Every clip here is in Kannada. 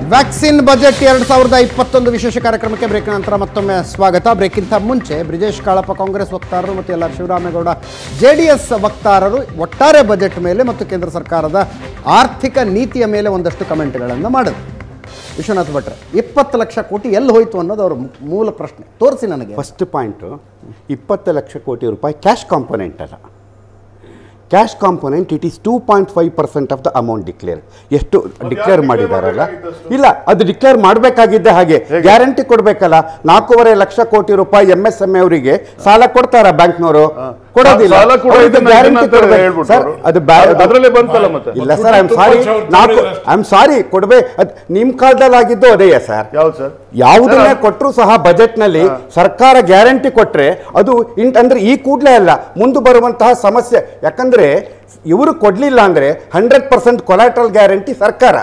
ವ್ಯಾಕ್ಸಿನ್ ಬಜೆಟ್ ಎರಡು ಸಾವಿರದ ಇಪ್ಪತ್ತೊಂದು ವಿಶೇಷ ಕಾರ್ಯಕ್ರಮಕ್ಕೆ ಬ್ರೇಕ್ ನಂತರ ಮತ್ತೊಮ್ಮೆ ಸ್ವಾಗತ ಬ್ರೇಕ್ಗಿಂತ ಮುಂಚೆ ಬ್ರಿಜೇಶ್ ಕಾಳಪ್ಪ ಕಾಂಗ್ರೆಸ್ ವಕ್ತಾರರು ಮತ್ತು ಎಲ್ಲ ಶಿವರಾಮೇಗೌಡ ಜೆ ಡಿ ಎಸ್ ವಕ್ತಾರರು ಒಟ್ಟಾರೆ ಬಜೆಟ್ ಮೇಲೆ ಮತ್ತು ಕೇಂದ್ರ ಸರ್ಕಾರದ ಆರ್ಥಿಕ ನೀತಿಯ ಮೇಲೆ ಒಂದಷ್ಟು ಕಮೆಂಟ್ಗಳನ್ನು ಮಾಡಿದ್ರು ವಿಶ್ವನಾಥ್ ಭಟ್ರೆ ಇಪ್ಪತ್ತು ಲಕ್ಷ ಕೋಟಿ ಎಲ್ಲಿ ಹೋಯಿತು ಅನ್ನೋದು ಅವ್ರ ಮೂಲ ಪ್ರಶ್ನೆ ತೋರಿಸಿ ನನಗೆ ಫಸ್ಟ್ ಪಾಯಿಂಟು ಇಪ್ಪತ್ತು ಲಕ್ಷ ಕೋಟಿ ರೂಪಾಯಿ ಕ್ಯಾಶ್ ಕಾಂಪೊನೆಂಟ್ ಅಲ್ಲ cash component it is two point five percent of the amount declare ಎಷ್ಟು ಡಿಕ್ಲೇರ್ ಮಾಡಿದಾರಲ್ಲ ಇಲ್ಲ ಅದು ಡಿಕ್ಲೇರ್ ಮಾಡಬೇಕಾಗಿದ್ದೆ ಹಾಗೆ ಗ್ಯಾರಂಟಿ ಕೊಡಬೇಕಲ್ಲ ನಾಲ್ಕೂವರೆ ಲಕ್ಷ ಕೋಟಿ ರೂಪಾಯಿ ಎಂ ಎಸ್ ಎಂ ಅವರಿಗೆ ಸಾಲ ಕೊಡ್ತಾರ ಬ್ಯಾಂಕ್ನವರು ಕೊಡೋದಿಲ್ಲ ಸಾಲ ಕೊಡೋ ಅವ್ರಿಗೆ ಇದನ್ನ guarantee ಇದನ್ನ ಕೊಡ್ಬೇಕು. ಹೇಳ್ಬಿಟ್ರು ಸರ್, ಅವರು. ಅದು ಬ್ಯಾ- ಅದು ಅದ್ರಲ್ಲೇ ಬಂತಲ್ಲ ಮತ್ತೆ. ಇಲ್ಲ ಸರ್ ಐ ಆಮ್ ಸಾರಿ ನಾಲ್ಕು ಐ ಆಮ್ ಸಾರಿ ಕೊಡ್ಬೇಕು ಅದು ನಿಮ್ಮ ಕಾಲದಲ್ಲಿ ಆಗಿದ್ದು ಅದೇಯಾ ಸರ್ ಯಾವ್ದು ಸರ್ ಯಾವುದನ್ನೇ ಕೊಟ್ಟರು ಸಹ ಬಜೆಟ್ ನಲ್ಲಿ ಸರ್ಕಾರ ಗ್ಯಾರಂಟಿ ಕೊಟ್ರೆ ಅದು ಇಂಟ್ ಅಂದ್ರೆ ಈ ಕೂಡಲೇ ಅಲ್ಲ ಮುಂದೆ ಬರುವಂತಹ ಸಮಸ್ಯೆ ಯಾಕಂದ್ರೆ ಇವರು ಕೊಡ್ಲಿಲ್ಲ ಅಂದ್ರೆ ಹಂಡ್ರೆಡ್ ಪರ್ಸೆಂಟ್ ಕೊಲಾಟ್ರಲ್ ಗ್ಯಾರಂಟಿ ಸರ್ಕಾರ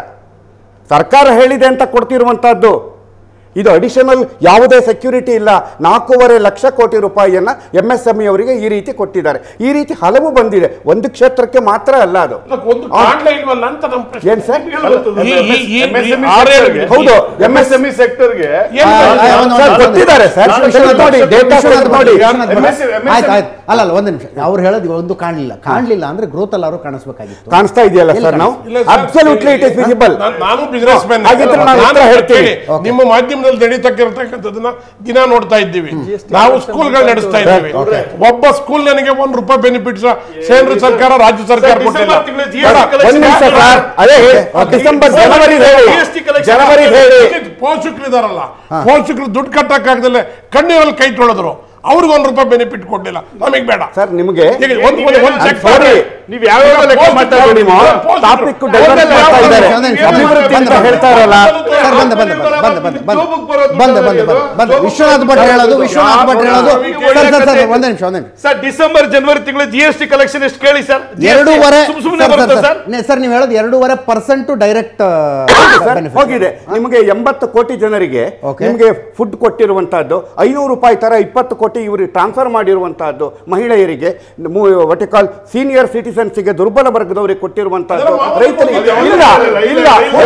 ಸರ್ಕಾರ ಹೇಳಿದೆ ಅಂತ ಕೊಡ್ತಿರುವಂತಹದ್ದು ಇದು ಅಡಿಷನಲ್ ಯಾವುದೇ ಸೆಕ್ಯೂರಿಟಿ ಇಲ್ಲ ನಾಲ್ಕೂವರೆ ಲಕ್ಷ ಕೋಟಿ ರೂಪಾಯಿಯನ್ನ ಎಂ ಎಸ್ ಎಂ ಅವರಿಗೆ ಈ ರೀತಿ ಕೊಟ್ಟಿದ್ದಾರೆ ಈ ರೀತಿ ಹಲವು ಬಂದಿದೆ ಒಂದು ಕ್ಷೇತ್ರಕ್ಕೆ ಮಾತ್ರ ಅಲ್ಲ ಅದು ಒಂದು ಕಾಣ್ಲೇ ಇಲ್ವಲ್ಲ ಅಂತ ನಮ್ಮ ಪ್ರಶ್ನೆ ಏನ್ ಸರ್ ಈ- ಈ- ಈ- MSME ಆರೇ sectorಗೆ- ಹೌದು, MSME sectorಗೆ ಏನ್ ಆ, ಬಂದಿದೆ? ಆ, ಒಂದು- ಸರ್, ಒಂದು- ಗೊತ್ತಿದ್ದಾರೆ ಸರ್ ವಿಶ್ವನಾಥ್ ತೆಗೆದು ನೋಡಿ ಭಟ್, ಡೇಟಾ ವಿಶ್ವನಾಥ್ ನೋಡಿ ಭಟ್, ವಿಶ್ವನಾಥ್ ಭಟ್. MSME ಆಯ್ತು ಆಯ್ತು ಅಲ್ಲ ಅಲ್ಲ ಒಂದು ನಿಮಿಷ ಅವ್ರು ಹೇಳೋದು ಒಂದು ಕಾಣಲಿಲ್ಲ ಕಾಣಲಿಲ್ಲ ಅಂದ್ರೆ ಗ್ರೋತ್ ಅಲ್ಲಾರು ಕಾಣಿಸ್ಬೇಕಾಗಿತ್ತು ಕಾಣಿಸ್ತಾ ಇದೆಯಲ್ಲ ಎಲ್ಲಿ ಸರ್ ನಾವು ಇಲ್ಲ sir, absolutely it is visible ನಾನ್- ನಾನು ಬಿಸ್ನೆಸ್ ಮ್ಯಾನ್ ಹಾಗಿದ್ರೆ ನಾನು ಉತ್ತರ ಹೇಳ್ತೀನಿ. ನಿಮ್ಮ ಮಾಧ್ಯಮದಲ್ಲಿ ನಡೀತಕ್ಕಿರತಕ್ಕಂಥದ್ದನ್ನ ದಿನ ನೋಡ್ತಾ ಇದ್ದೀವಿ ನಾವು ಸ್ಕೂಲ್ಗಳು ನಡೆಸ್ತಾ ಇದ್ದೀವಿ ಒಬ್ಬ ಸ್ಕೂಲ್ ನನಗೆ ಒಂದ್ ರೂಪಾಯಿ ಬೆನಿಫಿಟ್ಸ್ ಕೇಂದ್ರ ಸರ್ಕಾರ ರಾಜ್ಯ ಸರ್ಕಾರ ಸರ್, ಕೊಟ್ಟಿಲ್ಲ ಡಿಸೆಂಬರ್ ತಿಂಗಳು GST ಒಂದ್ ನಿಮಿಷ ಸರ್ ಅದೇ ಹೇಳಿ. ಡಿಸೆಂಬರ್ ಜನವರಿ ಹೇಳಿ GST collection ಜನವರಿ ಹೇಳಿ ಪೋಷಕರು ಇದಾರಲ್ಲ ಪೋಷಕರು ದುಡ್ಡು ಕಟ್ಟಕ್ಕಾಗದಲ್ಲೇ ಕಣ್ಣೀರಲ್ಲಿ ಕೈ ತೊಳೆದ್ರು ಅವ್ರಿಗೆ ಒಂದ್ ರೂಪಾಯಿ ಬೆನಿಫಿಟ್ ಕೊಡ್ಲಿಲ್ಲ ನಮಗೆ ಬೇಡ ಸರ್ ನಿಮಗೆ ಈಗ ಒಂದ್ ಒಂದ್- ಒಂದ್ check ಸಾರಿ ಮಾಡಿ. ನೀವು ಯಾವ್ಯಾವ ಲೆಕ್ಕ ಮಾಡ್ತಾ ನೀವು ಪೋಷಕರು- ಟಾಪಿಕ್ ಡೈವರ್ಟ್ ಒಂದಲ್ಲ, ಮಾಡ್ತಾ ಇದ್ದಾರೆ ಒಂದೇ ನಿಮಿಷ, ಅಭಿವೃದ್ಧಿ ಅಂತ ಬಂದೆ, ಹೇಳ್ತಾ ಇರಲ್ಲ ಸರ್ ಬಂದ ಬಂದ ಬಂದ ಬಂದ ಬಂದ ಬಂದ ಜೋಬುಗ್ ಬರೋದು ಬಂದ ಬಂದ ದುಡ್ಡು ಬಂದ ಬಂದ ಜೋಬುಗ್ ವಿಶ್ವನಾಥ್ ಭಟ್ ಬರೋದು ಹೇಳೋದು ದುಡ್ಡು. ವಿಶ್ವನಾಥ್ ಭಟ್ ಹೇಳೋದು ಯಾವ ಸರ್ ಸರ್ ಸರ್ ಯಾವ ಒಂದೇ ನಿಮಿಷ ಒಂದೇ ನಿಮಿಷ ಸರ್ ಡಿಸೆಂಬರ್ ಜನವರಿ ತಿಂಗಳು ಜಿ ಎಸ್ ಟಿ ಕಲೆಕ್ಷನ್ ಎಷ್ಟು ಕೇಳಿ ಸರ್ ಎರಡೂವರೆ ಸುಮ್ಮನೆ ಸರ್, ಬರುತ್ತೆ ಸರ್, ಸರ್ ಸರ್, ಸರ್ ನೀವು ಹೇಳೋದು ಎರಡೂವರೆ ಪರ್ಸೆಂಟ್ ಡೈರೆಕ್ಟ್ ಸರ್, ಹೋಗಿದೆ ನಿಮಗೆ ಎಂಬತ್ತು ಕೋಟಿ ಜನರಿಗೆ Okay. ನಿಮಗೆ ಫುಡ್ ಕೊಟ್ಟಿರುವಂತಹದ್ದು ಐನೂರು ರೂಪಾಯಿ ತರ ಇಪ್ಪತ್ತು ಕೋಟಿ ಇವರು ಟ್ರಾನ್ಸ್ಫರ್ ಮಾಡಿರುವಂತಹದ್ದು ಮಹಿಳೆಯರಿಗೆ ಕಾಲ್ ಸೀನಿಯರ್ ಸಿಟಿಸನ್ಸ್ಗೆ ದುರ್ಬಲ ವರ್ಗದವರಿಗೆ ಕೊಟ್ಟಿರುವಂತಹದ್ದು ರೈತರಿಗೆ ಇಲ್ಲ ಇಲ್ಲ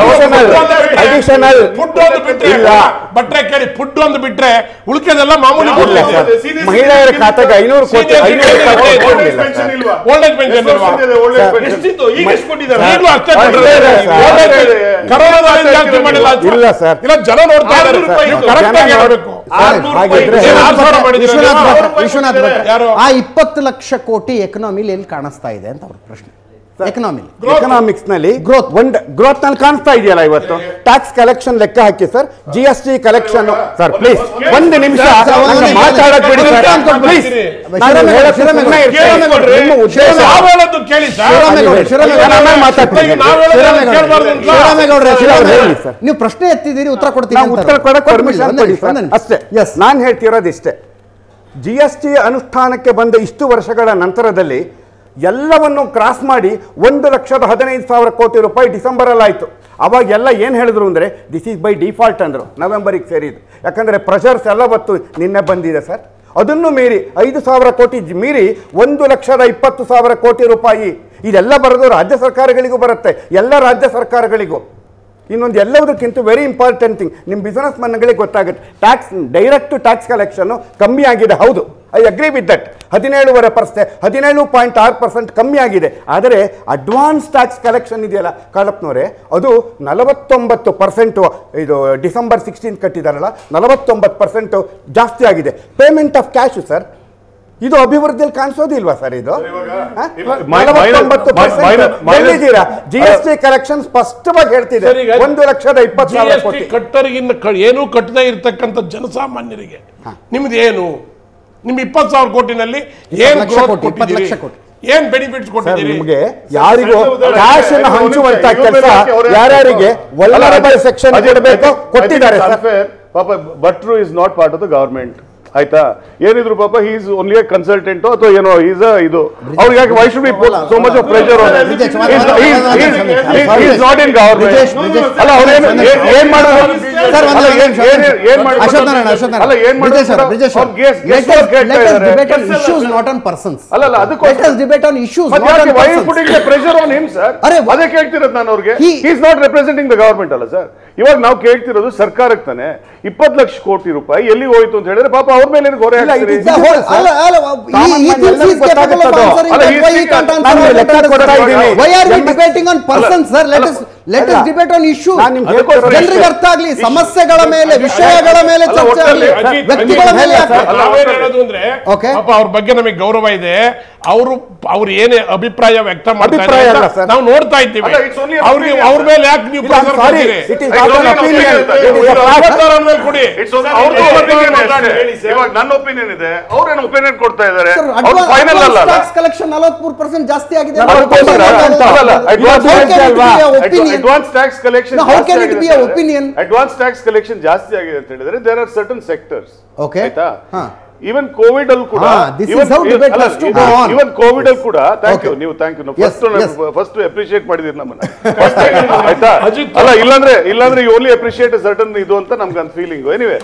ಅಡಿಷನಲ್ ಫುಡ್ ಒಂದು ಬಿಟ್ರೆ ಇಲ್ಲ ಬಟ್ರೆ ಕೇಳಿ ಫುಡ್ ಒಂದು ಬಿಟ್ರೆ ಉಳಿಕೆದೆಲ್ಲ ಮಾಮೂಲಿ ಇಲ್ಲ ಇಲ್ಲ ಕೊಡ್ತಾರೆ. ಸರ್ Senior ಮಹಿಳೆಯರ citizen ಖಾತೆಗೆ ಐನೂರು ಕೋಟಿ Senior ಐನೂರು citizen ಕೋಟಿ ಇದೆ. ಕೊಡ್ಲಿಲ್ಲ ಪೆನ್ಷನ್ ಸರ್. ಇಲ್ವಾ Old age pension ಎಷ್ಟು ಇಲ್ವಾ? ವರ್ಷ ಇದೆ old age ಸರ್, pension? ಎಷ್ಟಿತ್ತು ಈಗ ಎಷ್ಟು ಕೊಟ್ಟಿದ್ದಾರೆ ಈಗಲೂ ಅಷ್ಟೇ ಅಷ್ಟೇ ಕೊಟ್ಟಿದ್ದಾರೆ. ಇದೆ ಸರ್. Old age ಅಷ್ಟೇ. ಕರೋನಾದಲ್ಲಿ ಜಾಸ್ತಿ ಮಾಡಿಲ್ಲ ಅಥವಾ? ಇಲ್ಲ ಸರ್. ಇಲ್ಲ ಜನ ನೋಡ್ತಾ ಇದ್ದಾರೆ ಆರ್ನೂರು ರೂಪಾಯಿ ನೀವು ಇತ್ತು. correct ಆಗಿ ಜನ ಹೇಳ್ಬೇಕು ಆರ್ನೂರು ಹಾಗಿದ್ರೆ ರೂಪಾಯಿ ಏನು ಆರು ಸಾವಿರ ಮಾಡಿದ್ದೀರಾ ವಿಶ್ವನಾಥ್ ನೀವು? ಭಟ್ ರೂಪಾಯಿ ವಿಶ್ವನಾಥ್ ಭಟ್ ಯಾರು? ಆ ಇಪ್ಪತ್ತು ಲಕ್ಷ ಕೋಟಿ ಎಕನಾಮಿಲಿ ಎಲ್ಲಿ ಕಾಣಿಸ್ತಾ ಇದೆ ಅಂತ ಅವ್ರ ಪ್ರಶ್ನೆ ಎಕನಾಮಿಲಿ ಎಕನಾಮಿಕ್ಸ್ ನಲ್ಲಿ Growth. ಒಂದ್ ಗ್ರೋತ್ ನಲ್ಲಿ ಕಾಣಿಸ್ತಾ ಇದೆಯಲ್ಲ ಇವತ್ತು ಟ್ಯಾಕ್ಸ್ ಕಲೆಕ್ಷನ್ ಲೆಕ್ಕ ಹಾಕಿ sir G S T collection sir please ಒಂದು ನಿಮಿಷ ಸರ್, ಒಂದು ನಂಗೆ ನಿಮಿಷ. ಮಾತಾಡಕ್ ಬಿಡಿ ಸರ್ ಒಂದು ಪ್ಲೀಸ್ ನಿಮಿಷ. ನಾನು ಹೇಳಕ್ಕೆ ಸುಮ್ನೆ ಇರ್ತೀನಿ. ಶಿವರಾಮೇಗೌಡ್ರೆ, ನಿಮ್ಮ ಉದ್ದೇಶ ನಾವು ಹೇಳೋದು ಕೇಳಿ ಸರ್ ಶಿವರಾಮೇಗೌಡ್ರೆ, ಶಿವರಾಮೇಗೌಡ್ರೆ. ನಾನು ಆಮೇಲೆ ಮಾತಾಡ್ತೀನಿ. ಈಗ ನಾವು ಹೇಳೋದು ಶಿವರಾಮೇಗೌಡ್ರೆ, ಕೇಳ್ಬಾರ್ದು ಅಂತ. ಶಿವರಾಮೇಗೌಡ್ರೆ, ಶಿವರಾಮೇಗೌಡ್ರೆ, ಹೇಳಿ ಸರ್. ನೀವು ಪ್ರಶ್ನೆ ಎತ್ತಿದ್ದೀರಿ ಉತ್ತರ ಕೊಡ್ತೀನಿ ನಾವು ಉತ್ತರ ಕೊಡಕ್ಕೆ ಪರ್ಮಿಷನ್ ಕೊಡಿ ಸರ್ ಅಷ್ಟೇ ಎಸ್ ನಾನು ಹೇಳ್ತಿರೋದು ಇಷ್ಟೇ ಜಿ ಎಸ್ ಟಿ ಅನುಷ್ಠಾನಕ್ಕೆ ಬಂದ ಇಷ್ಟು ವರ್ಷಗಳ ನಂತರದಲ್ಲಿ ಎಲ್ಲವನ್ನು ಕ್ರಾಸ್ ಮಾಡಿ ಒಂದು ಲಕ್ಷದ ಹದಿನೈದು ಸಾವಿರ ಕೋಟಿ ರೂಪಾಯಿ ಡಿಸೆಂಬರಲ್ಲಿ ಆಯಿತು ಅವಾಗ ಎಲ್ಲ ಏನು ಹೇಳಿದ್ರು ಅಂದರೆ ದಿಸ್ ಈಸ್ ಬೈ ಡಿಫಾಲ್ಟ್ ಅಂದರು ನವೆಂಬರಿಗೆ ಸೇರಿದ್ದು ಯಾಕಂದರೆ ಪ್ರೆಷರ್ಸ್ ಎಲ್ಲ ಬತ್ತು ನಿನ್ನೆ ಬಂದಿದೆ ಸರ್ ಅದನ್ನು ಮೀರಿ ಐದು ಸಾವಿರ ಕೋಟಿ ಜ್- ಮೀರಿ ಒಂದು ಲಕ್ಷದ ಇಪ್ಪತ್ತು ಸಾವಿರ ಕೋಟಿ ರೂಪಾಯಿ ಇದೆಲ್ಲ ಬರೋದು ರಾಜ್ಯ ಸರ್ಕಾರಗಳಿಗೂ ಬರುತ್ತೆ ಎಲ್ಲ ರಾಜ್ಯ ಸರ್ಕಾರಗಳಿಗೂ ಇನ್ನೊಂದು ಎಲ್ಲದಕ್ಕಿಂತ ವೆರಿ ಇಂಪಾರ್ಟೆಂಟ್ ಥಿಂಗ್ ನಿಮ್ಮ ಬಿಸ್ನೆಸ್ ಮನ್ಗಳಿಗೆ ಗೊತ್ತಾಗುತ್ತೆ ಟ್ಯಾಕ್ಸ್ ಡೈರೆಕ್ಟ್ ಟ್ಯಾಕ್ಸ್ ಕಲೆಕ್ಷನ್ನು ಕಮ್ಮಿ ಆಗಿದೆ ಹೌದು ಐ ಅಗ್ರಿ ವಿತ್ ದಟ್ ಹದಿನೇಳುವರೆ ಪರ್ಸೆಂಟ್ ಹದಿನೇಳು ಪಾಯಿಂಟ್ ಆರು ಪರ್ಸೆಂಟ್ ಕಮ್ಮಿ ಆಗಿದೆ ಆದರೆ ಅಡ್ವಾನ್ಸ್ ಟ್ಯಾಕ್ಸ್ ಕಲೆಕ್ಷನ್ ಇದೆಯಲ್ಲ ಕಾಳಪ್ಪನವರೇ ಅದು ನಲವತ್ತೊಂಬತ್ತು ಪರ್ಸೆಂಟು ಇದು ಡಿಸೆಂಬರ್ ಸಿಕ್ಸ್ಟೀನ್ ಕಟ್ಟಿದಾರಲ್ಲ ನಲವತ್ತೊಂಬತ್ತು ಪರ್ಸೆಂಟು ಜಾಸ್ತಿ ಆಗಿದೆ ಪೇಮೆಂಟ್ ಆಫ್ ಕ್ಯಾಶು ಸರ್ ಇದು ಅಭಿವೃದ್ಧಿಯಲ್ಲಿ ಕಾಣಿಸೋದಿಲ್ವಾ ಸರ್ ಇದು ಹ? ಮೈ- ನಲವತ್ತೊಂಬತ್ತು ಮೈ- ಮೈ- ಮೈ- ಎಲ್ಲಿದ್ದೀರಾ ಜಿ ಎಸ್ ಟಿ ಕಲೆಕ್ಷನ್ ಸ್ಪಷ್ಟವಾಗಿ ಹೇಳ್ತಿದೆ ಸರ್, ಈಗ ಒಂದು ಲಕ್ಷದ ಇಪ್ಪತ್ತು ಸಾವಿರ GST ಕೋಟಿ ಕಟ್ಟರಿಗಿನ್ನ ಕ- ಏನೂ ಕಟ್ಟದೇ ಇರ್ತಕ್ಕಂಥ ಜನಸಾಮಾನ್ಯರಿಗೆ ನಿಮ್ದು ಏನು ನಿಮ್ ಇಪ್ಪತ್ತು ಸಾವಿರ ಕೋಟಿನಲ್ಲಿ ಏನ್ ಲಕ್ಷ growth ಕೋಟಿ, ಇಪ್ಪತ್ತು ಕೊಟ್ಟಿದ್ದೀರಿ? ಲಕ್ಷ ಕೋಟಿ. ಏನ್ ಬೆನಿಫಿಟ್ಸ್ ಸರ್ ಕೊಟ್ಟಿದ್ದೀರಿ ನಿಮಗೆ ಯಾರಿಗೂ ಸಣ್ಣ ಉದಾಹರಣೆ ಕ್ಯಾಶ್ ಅನ್ನು ಒಂದು ಹಂಚುವಂತ ನಿಮಿಷ, ಕೆಲಸ ಇವ್ರು ಅವ್ರು ಯಾರ್ಯಾರಿಗೆ ಅಲ್ಲ, ಒಳ್ಳೆ ಸೆಕ್ಷನ್ ಅಜಿತ್- ಕೊಡಬೇಕು ಅಜಿತ್- ಕೊಟ್ಟಿದ್ದಾರೆ ಅಜಿತ್ ಸರ್ unfair. ಪಾಪ ಭಟ್ರು is not part of the government ಆಯ್ತಾ ಏನಿದ್ರು ಪಾಪ ಈಸ್ ಓನ್ಲಿ ಕನ್ಸಲ್ಟೆಂಟ್ ಅಥವಾ ಏನೋ ಈಸ್ ಇದು ಅವ್ರಿಗೆ ಯಾಕೆ why should be so much of pressure Brijesh, ಒಂದ್- ಒಂದ್- ಒಂದ್- ಒಂದ್- ಒಂದ್- is not in government Brijesh, Brijesh. ಅಲ್ಲ ಅವ್ರೇನು ಏನ್- ಏನ್ ಮಾಡಿದ್ರು ಸರ್, ಒಂದು ಅಲ್ಲ, ನಿಮಿಷ, ಏನ್- ಏನ್- ಏನ್- ಏನ್ ಮಾಡ್ಬೇಕು? ಅಶ್ವಥ್ ನಾರಾಯಣ, ಅಶ್ವಥ್ ನಾರಾಯಣ. ಅಲ್ಲ, ಏನ್ ಮಾಡ್ಬೇಕು ಬ್ರಿಜೇಶ್ ಸರ್, ಕೂಡ ಬ್ರಿಜೇಶ್ ಸರ್. ಅವ್ರು guess- Let guess us- work ಹೇಳ್ತಾ let us ಇದ್ದಾರೆ. debate on Guess issues, work. not on persons. ಅಲ್ಲ, ಅಲ್ಲ, ಅದಕ್ಕೋಸ್ಕರ- Let us debate on issues, ಮತ್ತೆ not on ಯಾಕೆ why persons. Putting pressure on him sir ಅರೆ, ಅದೇ ಕೇಳ್ತಿರೋದು ನಾನು ಅವ್ರಿಗೆ He- is not representing the government ಅಲ್ಲ ಸರ್ ಇವಾಗ ನಾವು ಕೇಳ್ತಿರೋದು ಸರ್ಕಾರಕ್ಕೆ ತಾನೆ ಇಪ್ಪತ್ತು ಲಕ್ಷ ಕೋಟಿ ರೂಪಾಯಿ ಎಲ್ಲಿ ಹೋಯ್ತು ಅಂತ ಹೇಳಿದ್ರೆ ಪಾಪ ಅವ್ರ ಮೇಲೆ ಹೊರೆ ಇಲ್ಲ, ಹಾಕ್ತೀರಿ it is The whole- ಅಲ್ಲ, ಅಲ್ಲ, he- he ಸಾಮಾನ್ಯ thinks he is ಎಲ್ಲರಿಗೂ capable of ಗೊತ್ತಾಗುತ್ತದು. answering ಅಲ್ಲ, that, he why he speak- can't answer ನಾನು all ಲೆಕ್ಕ that ಕೊಡ್ತಾ question? ಇದ್ದೀನಿ. Why are we ಎಲ್ಲ- debating on persons, sir? Let us let us ಅಲ್ಲ. debate on issues. ನಾನು ನಿಮ್ಗೆ ಅದಕ್ಕೋಸ್ಕರ ಜನರಿಗೆ ಇಷ್ಟೇ. ಅರ್ಥ ಆಗ್ಲಿ ಸಮಸ್ಯೆಗಳ ಮೇಲೆ ವಿಷಯಗಳ ಮೇಲೆ ಅಲ್ಲ, ಚರ್ಚೆ ಒಟ್ಟಲ್ಲಿ ಆಗ್ಲಿ ಅಜಿತ್, ವ್ಯಕ್ತಿಗಳ ಅಜಿತ್, ಮೇಲೆ ಅಲ್ಲ, ಯಾಕೆ? ನಾವೇನ್ ಹೇಳೋದು ಅಂದ್ರೆ Okay. ಪಾಪ ಅವ್ರ ಬಗ್ಗೆ ನಮಗೆ ಗೌರವ ಇದೆ ಅವರು ಅವ್ರು ಏನೇ ಅಭಿಪ್ರಾಯ ವ್ಯಕ್ತ ಮಾಡ್ತಾ ಅಭಿಪ್ರಾಯ ಇದ್ದಾರೆ ಅಲ್ಲ, ಅಂತ sir. ನಾವು ನೋಡ್ತಾ ಇದ್ದೀವಿ ಅಲ್ಲ, it's only ಅವ್ರಿಗೆ opinion, ಅವ್ರ sir. ಮೇಲೆ ಯಾಕೆ ನೀವು ಇಲ್ಲ, I'm pressure sorry. ಕೊಡ್ತೀರಿ? It is It's not an only an opinion. opinion. It is a ಇವ್ರು fact. ಅರವತ್ತಾರು ಅಂದ್ಮೇಲೆ ಕೊಡಿ It's only- ಅವ್ರದ್ದು opinion ಅಷ್ಟೇ. ಇವಾಗ ನನ್ನ ಒಪಿನಿಯನ್ ಇದೆ ಅವ್ರೇನು ಒಪಿನಿಯನ್ ಕೊಡ್ತಾ ಇದ್ದಾರೆ Sir, ಅವ್ರು advance- ಫೈನಲ್ advance ಅಲ್ಲ tax collection 43% ಜಾಸ್ತಿ ಆಗಿದೆ ನಲವತ್ತೊಂಬತ್ತು ಅಂತ. How can it be a opinion? Advance tax collection No, how can it be a opinion? Advance tax collection ಜಾಸ್ತಿ ಆಗಿದೆ ಅಂತ ಹೇಳಿದ್ರೆ there are certain sectors Okay. ಆಯ್ತಾ ಹಾ. ಈವನ್ ಕೋವಿಡ್ ಅಲ್ಲಿ ಕೂಡ ಹಾ, this is how debate has to go on. Even Covid ಅಲ್ಲಿ ಕೂಡ ಥ್ಯಾಂಕ್ ಯು Okay. ನೀವು thank you Yes, first yes. First appreciate ಮಾಡಿದೀರಿ ನಮ್ಮನ್ನ First ಆಯ್ತಾ ಅಜಿತ್. ಅಲ್ಲ ಇಲ್ಲಾಂದ್ರೆ ಇಲ್ಲಾಂದ್ರೆ ಯು ಓನ್ಲಿ ಅಪ್ರಿಶಿಯೇಟ್ ಸರ್ಟನ್ ಇದು ಅಂತ ನಮ್ಗೆ ಒಂದು feeling anyway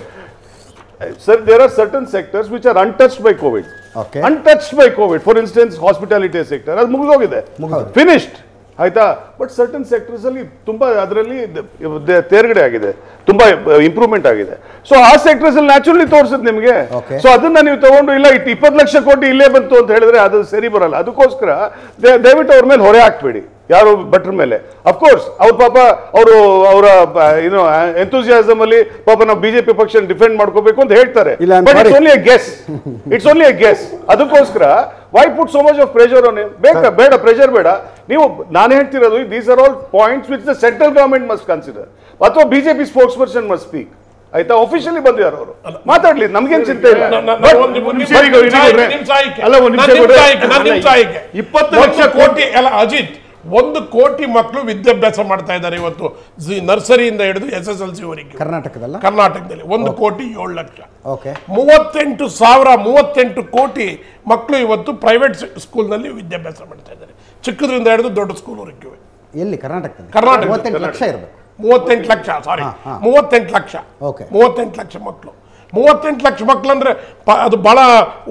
sir there are certain sectors which are untouched by Covid Okay. Untouched by Covid for instance hospitality sector ಅದು ಮುಗಿದೋಗಿದೆ ಮುಗ್ದೋಗಿದೆ. ಫಿನಿಶ್ಡ್ ಆಯ್ತಾ ಬಟ್ ಸರ್ಟನ್ ಸೆಕ್ಟರ್ಸ್ ಅಲ್ಲಿ ತುಂಬಾ ಅದರಲ್ಲಿ ತೇರ್ಗಡೆ ಆಗಿದೆ ತುಂಬಾ ಇಂಪ್ರೂವ್ಮೆಂಟ್ ಆಗಿದೆ ಸೊ ಆ ಸೆಕ್ಟರ್ಸ್ ಅಲ್ಲಿ ನ್ಯಾಚುರಲಿ ತೋರಿಸುತ್ತೆ ನಿಮಗೆ Okay. ಸೊ ಅದನ್ನ ನೀವು ತಗೊಂಡು ಇಲ್ಲ ಇಟ್ ಇಪ್ಪತ್ತು ಲಕ್ಷ ಕೋಟಿ ಇಲ್ಲೇ ಬಂತು ಅಂತ ಹೇಳಿದ್ರೆ ಅದು ಸರಿ ಬರಲ್ಲ ಅದಕ್ಕೋಸ್ಕರ ದೇ- ದಯವಿಟ್ಟು ಅವ್ರ ಮೇಲೆ ಹೊರೆ ಹಾಕ್ಬೇಡಿ ಯಾರು ಭಟ್ರ ಮೇಲೆ ಅಫ್ಕೋರ್ಸ್ ಅವ್ರ ಪಾಪ ಅವರು ಅವರ ಏನು ಎಂತೂಸಿಯಾಸಮ್ ಅಲ್ಲಿ ಪಾಪ ನಾವು ಬಿಜೆಪಿ ಪಕ್ಷ ಡಿಫೆಂಡ್ ಮಾಡ್ಕೋಬೇಕು ಅಂತ ಹೇಳ್ತಾರೆ ಇಲ್ಲ, I'm but it's sorry. Only a guess it's only a guess ಅದಕ್ಕೋಸ್ಕರ why put so much of pressure on ಬೇಕಾ ಬೇಡ ಪ್ರೆಷರ್ ಬೇಡ ನೀವು ನಾನು ಹೇಳ್ತಿರೋದು these are all points which the central government must consider ಅಥವಾ BJP spokesperson must speak ಆಯ್ತಾ ಒಫಿಷಿಯಲಿ ಬಂದಿದ್ದಾರೆ ಅವರು ಮಾತಾಡ್ಲಿ ನಮ್ಗೇನ್ ಚಿಂತೆ ಇಲ್ಲ ನ- ನ- But ನ- ಒಂದು- ಒಂದು ನಿಮಿಷ ಸರಿ, ಗೌರಿ, ನಿಮಿಷ ಗೌರಿ. ಆಯ್ಕೆ, ನಿಮಿಷ ಆಯ್ಕೆ. ಅಲ್ಲ ಒಂದು ನಿಮಿಷ ನನ್ನ ಗೌರಿ. ನಿಮಿಷ ಆಯ್ಕೆ, ನನ್ನ ನಿಮಿಷ ಆಯ್ಕೆ. ಇಪ್ಪತ್ತು ಒಂದು ಲಕ್ಷ ಕೋಟಿ ಅಲ್ಲ ಅಜಿತ್ ಒಂದು ಕೋಟಿ ಮಕ್ಕಳು ವಿದ್ಯಾಭ್ಯಾಸ ಮಾಡ್ತಾ ಇದ್ದಾರೆ ಇವತ್ತು ಜಿ- ನರ್ಸರಿಯಿಂದ ಹಿಡಿದು ಎಸ್ ಎಸ್ ಎಲ್ ಸಿ ವರೆಗೆ ಕರ್ನಾಟಕದಲ್ಲ ಕರ್ನಾಟಕದಲ್ಲಿ ಒಂದು ಕೋಟಿ ಏಳು ಲಕ್ಷ ಓಕೆ ಮೂವತ್ತೆಂಟು ಸಾವಿರ ಮೂವತ್ತೆಂಟು ಕೋಟಿ ಮಕ್ಕಳು ಇವತ್ತು ಪ್ರೈವೇಟ್ ಸ್ಕೂಲ್ನಲ್ಲಿ ವಿದ್ಯಾಭ್ಯಾಸ ಮಾಡ್ತಾ ಇದ್ದಾರೆ ಚಿಕ್ಕದ್ರಿಂದ ಹಿಡಿದು ದೊಡ್ಡ ಸ್ಕೂಲ್ವರೆಗೂ ಎಲ್ಲಿ ಕರ್ನಾಟಕದಲ್ಲಿ ಕರ್ನಾಟಕ. ಮೂವತ್ತೆಂಟು ಲಕ್ಷ ಇರಬೇಕು ಮೂವತ್ತೆಂಟು ಲಕ್ಷ ಸಾರಿ ಹಾ, ಹಾ. ಮೂವತ್ತೆಂಟು ಲಕ್ಷ Okay. ಮೂವತ್ತೆಂಟು ಲಕ್ಷ ಮಕ್ಕಳು ಮೂವತ್ತೆಂಟು ಲಕ್ಷ ಮಕ್ಕಳು ಅಂದ್ರೆ ಪ- ಅದು ಬಹಳ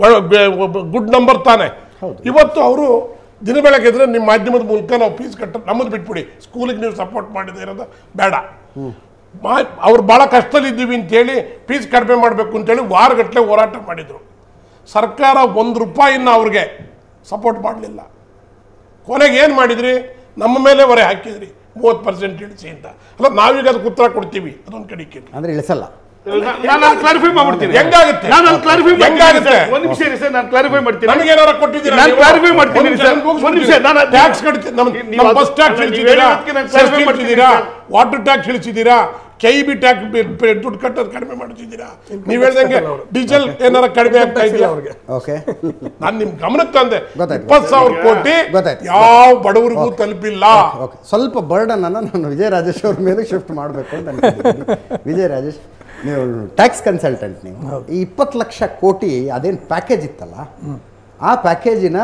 ಗುಡ್ ನಂಬರ್ ತಾನೆ ಇವತ್ತು ಅವರು ದಿನ ಬೆಳಗ್ಗೆ ಎದ್ರೆ ನಿಮ್ಮ ಮಾಧ್ಯಮದ ಮೂಲಕ ನಾವು ಫೀಸ್ ಕಟ್ಟ ನಮ್ಮದು ಬಿಟ್ಬಿಡಿ ಸ್ಕೂಲಿಗೆ ನೀವು ಸಪೋರ್ಟ್ ಮಾಡದೇ ಇರೋದು ಬೇಡ ಮಾ- ಅವ್ರು ಬಹಳ ಕಷ್ಟದಲ್ಲಿದ್ದೀವಿ ಅಂತೇಳಿ ಫೀಸ್ ಕಡಿಮೆ ಮಾಡಬೇಕು ಅಂತೇಳಿ ವಾರಗಟ್ಟಲೆ ಹೋರಾಟ ಮಾಡಿದರು ಸರ್ಕಾರ ಒಂದು ರೂಪಾಯಿನ ಅವ್ರಿಗೆ ಸಪೋರ್ಟ್ ಮಾಡಲಿಲ್ಲ ಕೊನೆಗೆ ಏನು ಮಾಡಿದ್ರಿ ನಮ್ಮ ಮೇಲೆ ಹೊರೆ ಹಾಕಿದ್ರಿ ಮೂವತ್ತು ಪರ್ಸೆಂಟ್ ಇಳಿಸಿ ಅಂತ ಅಲ್ಲ ನಾವೀಗ ಅದಕ್ಕೆ ಉತ್ತರ ಕೊಡ್ತೀವಿ ಅದೊಂದು ಕಡೆ ಕೇಳಿ ಅಂದ್ರೆ ಇಳಿಸಲ್ಲ ನಾನು ಕ್ಲಾರಿಫೈ ಮಾಡ್ಬಿಡ್ತೀನಿ ಹೆಂಗಾಗುತ್ತೆ? ನಾನು ಕ್ಲಾರಿಫೈ ಹೆಂಗಾಗುತ್ತೆ? ಒಂದು ನಿಮಿಷ ಇರಿ ಸರ್ ನಾನು ಕ್ಲಾರಿಫೈ ಮಾಡ್ತೀನಿ ನಮಗೆ ಏನಾರ ಕೊಟ್ಟಿದ್ದೀರಾ ನಾನು ನೀವು? clarify ಮಾಡ್ತೀನಿ ಒಂದು ಸರ್. ನಿಮಿಷ ಒಂದು ನಿಮಿಷ, ನಾನು ಅದು- ಟ್ಯಾಕ್ಸ್ ಕಟ್ತಿ ನಮ್ಮ ನೀವು ನಮ್ಮ ಅದು- ಬಸ್ ಟ್ಯಾಕ್ಸ್ ಅಲ್ಲ, ನೀವು ಇಳಿಸಿದ್ದೀರಾ ಹೇಳಿದ್ದಕ್ಕೆ ನಾನು ಸೆಸ್ clarify ಮಾಡ್ತೀನಿ ಇಳಿಸಿದ್ದೀರಾ ಸರ್. ವಾಟರ್ ಟ್ಯಾಕ್ಸ್ ಇಳಿಸಿದ್ದೀರಾ ಕೆ ಬಿ ಟ್ಯಾಕ್ಸ್ ದುಡ್ಡು ಕಟ್ಟೋದು ಕಡಿಮೆ ಮಾಡ್ತಿದ್ದೀರಾ ನೀವು ಹೇಳ್ದಂಗೆ ಡೀಸೆಲ್ ಏನಾರ ಕಡಿಮೆ ಆಗ್ತಾ ಇದೆಯಾ ಓಕೆ ನಾನು ನಿಮ್ ಗಮನಕ್ಕೆ ತಂದೆ ಗೊತ್ತಾಯ್ತು. ಇಪ್ಪತ್ತು ಸಾವಿರ ಕೋಟಿ ಗೊತ್ತಾಯ್ತು. ಯಾವ ಬಡವರಿಗೂ ತಲುಪಿಲ್ಲ ಓಕೆ ಸ್ವಲ್ಪ ಬರ್ಡನ್ ಅನ್ನ ನಾನು ವಿಜಯ ರಾಜೇಶ್ ಅವ್ರ ಮೇಲೆ ಶಿಫ್ಟ್ ಮಾಡಬೇಕು ಅಂತ ಅನ್ಕೊಂಡಿದ್ದೀನಿ ವಿಜಯ ರಾಜೇಶ್ ನೀವು ಟ್ಯಾಕ್ಸ್ ಕನ್ಸಲ್ಟೆಂಟ್ ನೀವು ಈ ಇಪ್ಪತ್ತು ಲಕ್ಷ ಕೋಟಿ ಅದೇನು ಪ್ಯಾಕೇಜ್ ಇತ್ತಲ್ಲ ಆ ಪ್ಯಾಕೇಜಿನ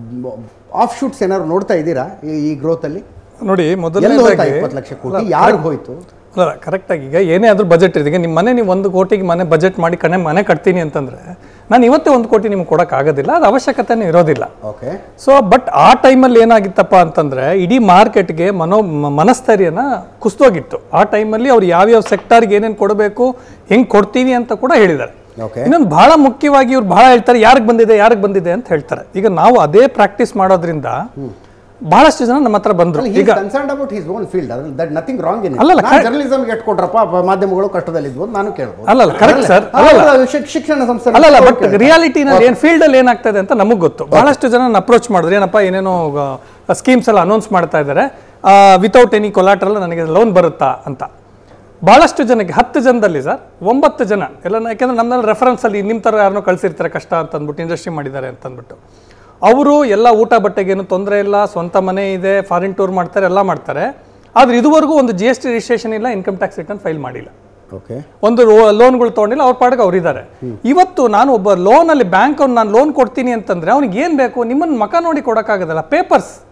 ಆಫ್ ಶೂಟ್ಸ್ ಏನಾದ್ರು ನೋಡ್ತಾ ಇದ್ದೀರಾ ಈ- ಈ ಗ್ರೋತಲ್ಲಿ ನೋಡಿ ಎಲ್ಲಿ ಹೋಯ್ತಾ ಮೊದಲನೇದಾಗಿ ಇಪ್ಪತ್ತು ಲಕ್ಷ ಕೋಟಿ ಯಾರಿಗೆ ಹೋಯ್ತು ಅಲ್ಲ ಕರೆಕ್ಟಾಗಿ ಈಗ ಏನೇ ಆದ್ರೂ ಬಜೆಟ್ ಇದೆ ಈಗ ನಿಮ್ಮ ಮನೆ ನೀವು ಒಂದು ಕೋಟಿಗೆ ಮನೆ ಬಜೆಟ್ ಮಾಡಿ ಕಣೆ ಮನೆ ಕಟ್ತೀನಿ ಅಂತಂದ್ರೆ ನಾನು ಇವತ್ತೇ ಒಂದು ಕೋಟಿ ನಿಮ್ಗೆ ಕೊಡೋಕ್ಕಾಗೋದಿಲ್ಲ ಅದು ಅವಶ್ಯಕತೆನೂ ಇರೋದಿಲ್ಲ ಓಕೆ ಸೊ ಬಟ್ ಆ ಟೈಮಲ್ಲಿ ಏನಾಗಿತ್ತಪ್ಪ ಅಂತಂದ್ರೆ ಇಡೀ ಮಾರ್ಕೆಟ್ಗೆ ಮನೋ ಮ- ಮನಸ್ಥೈರ್ಯನ ಕುಸಿದೋಗಿತ್ತು ಆ ಟೈಮಲ್ಲಿ ಅವ್ರು ಯಾವ್ಯಾವ ಸೆಕ್ಟರ್ಗೆ ಏನೇನು ಕೊಡಬೇಕು ಹೆಂಗೆ ಕೊಡ್ತೀವಿ ಅಂತ ಕೂಡ ಹೇಳಿದ್ದಾರೆ Okay. ಇನ್ನೊಂದು ಬಹಳ ಮುಖ್ಯವಾಗಿ ಇವ್ರು ಬಹಳ ಹೇಳ್ತಾರೆ ಯಾರಿಗೆ ಬಂದಿದೆ ಯಾರಿಗೆ ಬಂದಿದೆ ಅಂತ ಹೇಳ್ತಾರೆ ಈಗ ನಾವು ಅದೇ ಪ್ರಾಕ್ಟೀಸ್ ಮಾಡೋದ್ರಿಂದ ಬಹಳಷ್ಟು ಜನ ನಮ್ಮ ಹತ್ರ ಬಂದ್ರು ಈಗ concern about his own field that nothing wrong in ಅಲ್ಲಲ್ಲ, correct. ಜರ್ನಲಿಸಮ್ ಎಟ್ಕೊಟ್ರಪ್ಪ ಮಾಧ್ಯಮಗಳು ಕಷ್ಟದಲ್ಲಿದ್ವು ಅಂತ ನಾನು ಕೇಳ್ಬೋದು ಅಲ್ಲಲ್ಲ, correct sir. ಅಲ್ಲಲ್ಲ, ಅಲ್ಲಲ್ಲ. ಶಿಕ್- ಶಿಕ್ಷಣ ಸಂಸ್ಥೆ ಅಲ್ಲಲ್ಲ ಬಟ್ ರಿಯಾಲಿಟಿನಲ್ಲಿ ಏನು ಫೀಲ್ಡಲ್ಲಿ ಏನಾಗ್ತದೆ ಅಂತ ನಮಗೆ ಗೊತ್ತು ಬಹಳಷ್ಟು ಜನ ಅಪ್ರೋಚ್ ಮಾಡಿದ್ರು ಏನಪ್ಪ ಏನೇನೋ ಸ್ಕೀಮ್ಸ್ ಎಲ್ಲ ಅನೌನ್ಸ್ ಮಾಡ್ತಾ ಇದ್ದಾರೆ ವಿತೌಟ್ ಎನಿ ಕೊಲಾಟ್ರಲ್ ನನಗೆ ಲೋನ್ ಬರುತ್ತಾ ಅಂತ ಭಾಳಷ್ಟು ಜನಕ್ಕೆ ಹತ್ತು ಜನದಲ್ಲಿ ಸರ್ ಒಂಬತ್ತು ಜನ ಎಲ್ಲ ಯಾಕೆಂದ್ರೆ ನಮ್ಮಲ್ಲಿ ರೆಫರೆನ್ಸಲ್ಲಿ ನಿಮ್ಮ ಥರ ಯಾರನ್ನೋ ಕಳಿಸಿರ್ತಾರೆ ಕಷ್ಟ ಅಂತ ಅಂದ್ಬಿಟ್ಟು ಇಂಡಸ್ಟ್ರಿ ಮಾಡಿದ್ದಾರೆ ಅಂತ ಅಂದ್ಬಿಟ್ಟು ಅವರು ಎಲ್ಲ ಊಟ ಬಟ್ಟೆಗೇನು ತೊಂದರೆ ಇಲ್ಲ ಸ್ವಂತ ಮನೆ ಇದೆ ಫಾರಿನ್ ಟೂರ್ ಮಾಡ್ತಾರೆ ಎಲ್ಲ ಮಾಡ್ತಾರೆ ಆದರೆ ಇದುವರೆಗೂ ಒಂದು ಜಿ ಎಸ್ ಟಿ ರಿಜಿಸ್ಟ್ರೇಷನ್ ಇಲ್ಲ ಇನ್ಕಮ್ ಟ್ಯಾಕ್ಸ್ ರಿಟರ್ನ್ ಫೈಲ್ ಮಾಡಿಲ್ಲ ಓಕೆ ಒಂದು ಲೋನ್ಗಳು ತೊಗೊಂಡಿಲ್ಲ ಅವ್ರ ಪಾಡಿಗೆ ಅವ್ರು ಇದ್ದಾರೆ ಇವತ್ತು ನಾನು ಒಬ್ಬ ಲೋನಲ್ಲಿ ಬ್ಯಾಂಕ್ ಅವ್ನು ನಾನು ಲೋನ್ ಕೊಡ್ತೀನಿ ಅಂತಂದ್ರೆ ಅವ್ನಿಗೆ ಏನು ಬೇಕು ನಿಮ್ಮನ್ನ ಮಕ ನೋಡಿ ಕೊಡೋಕ್ಕಾಗೋದಲ್ಲ ಪೇಪರ್ಸ್